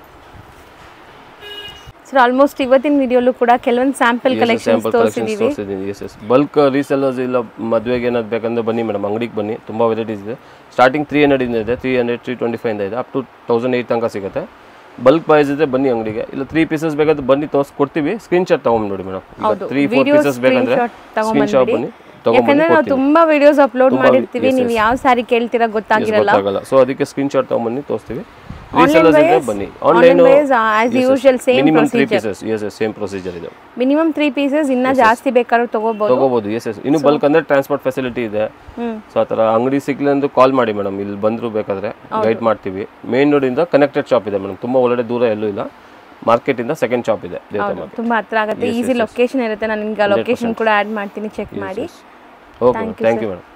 ಸರ್ ಆಲ್ಮೋಸ್ಟ್ ಇವತ್ತಿನ ವಿಡಿಯೋಲು ಕೂಡ ಕೆಲವೊಂದು ಸ್ಯಾಂಪಲ್ ಕಲೆಕ್ಷನ್ಸ್
ಸ್ಯಾಂಪಲ್ ಕಲೆಕ್ಷನ್ಸ್
ತೋರಿಸಿದೀವಿ
ತೋರಿಸಿದ್ದೀನಿ ಎಸ್ ಎಸ್ ಬಲ್ಕ್ ರೀಸೆಲ್ಲರ್ಸ್ ಇಲ್ಲ ಮದುವೆಗೆ ಏನಾದ್ರು ಬೇಕಂದ್ರೆ ಬನ್ನಿ ಮೇಡಮ್ ಅಂಗಡಿಗೆ ಬನ್ನಿ ತುಂಬ ವೆರೈಟೀಸ್ ಇದೆ ಸ್ಟಾರ್ಟಿಂಗ್ ತ್ರೀ ಹಂಡ್ರೆಡಿಂದ ಇದೆ three hundred three twenty five ಇದೆ ಅಪ್ ಟು ತೌಸಂಡ್ ಏಯ್ಟ್ ತನಕ ಸಿಗುತ್ತೆ ಬಲ್ಕ್ ಪ್ರೈಸ್ ಇದೆ ಬನ್ನಿ ಅಂಗಡಿಗೆ ಇಲ್ಲ ತ್ರೀ ಪೀಸಸ್ ಬೇಕಾದ್ರೆ ಬನ್ನಿ ತೋರ್ಸಿ ಕೊಡ್ತೀವಿ ಸ್ಕ್ರೀನ್ ಶಾಟ್ ತೊಗೊಂಡು ನೋಡಿ ಮೇಡಮ್ ಈಗ ತ್ರೀ ಫೋರ್
ವಿಡಿಯೋ
ಪೀಸಸ್ ಬೇಕಂದ್ರೆ
ಸ್ಕ್ರೀನ್ಶಾಟ್
ಸ್ಕ್ರೀನ್ ಶಾಟ್ ಬನ್ನಿ ತೊಗೊಂಬನ್ನಿ
ಯಾಕಂದ್ರೆ ನಾವು ತುಂಬಾ ವಿಡಿಯೋಸ್ ಅಪ್ಲೋಡ್ ಮಾಡಿರ್ತೀವಿ ನೀವು ಯಾವ ಸಾರಿ ಕೇಳ್ತೀರಾ ಗೊತ್ತಾಗಿರಲ್ಲ
ಗೊತ್ತಾಗಲ್ಲ ಸೊ ಅದಕ್ಕೆ ಸ್ಕ್ರೀನ್ ಶಾಟ್ ತೊಗೊಂಬನ್ನಿ ತೋರಿಸ್ತೀವಿ
Online
ರೀಸೆಲ್ಲರ್ಸ್ ಇದ್ರೆ
buyers-
ಬನ್ನಿ
online
online
buyers, as usual, same
minimum three
procedure.
Pieces yes yes same procedure ಇದೆ
ಮಿನಿಮಮ್ ತ್ರೀ ಪೀಸಸ್ ಇನ್ನ ಜಾಸ್ತಿ ಬೇಕಾದ್ರೂ ತಗೋಬಹುದು
ತಗೋಬಹುದು ಎಸ್ ಎಸ್ ಇನ್ನು ಬಲ್ಕ್ ಅಂದ್ರೆ ಟ್ರಾನ್ಸ್ಪೋರ್ಟ್ ಫೆಸಿಲಿಟಿ ಇದೆ
ಹ್ಮ್
ಸೊ ಆ ಥರ ಅಂಗಡಿ ಸಿಗ್ಲಿ ಅಂದ್ರೆ ಕಾಲ್ ಮಾಡಿ ಮೇಡಮ್ ಇಲ್ಲಿ ಬಂದ್ರು ಬೇಕಾದ್ರೆ ಗೈಡ್ ಮಾಡ್ತೀವಿ ಮೇನ್ ರೋಡಿಂದ ಕನೆಕ್ಟೆಡ್ ಶಾಪ್ ಇದೆ ಮೇಡಮ್ ತುಂಬಾ ಒಳ್ಳೆ ದೂರ ಎಲ್ಲೂ ಇಲ್ಲ ಮಾರ್ಕೆಟ್ ಇಂದ ಸೆಕೆಂಡ್ ಶಾಪ್ ಇದೆ ದೇವತಾ ಮಾರ್ಕೆಟ್
ತುಂಬಾ ಹತ್ರ ಆಗುತ್ತೆ ಈಸಿ ಲೊಕೇಶನ್ ಇರುತ್ತೆ ನಾನು ನಿಮ್ಗೆ ಲೊಕೇಶನ್ ಕೂಡ ಆಡ್ ಮಾಡ್ತೀನಿ ಚೆಕ್ ಮಾಡಿ
ಓಕೆ ಥ್ಯಾಂಕ್ ಯು ಮೇಡಮ್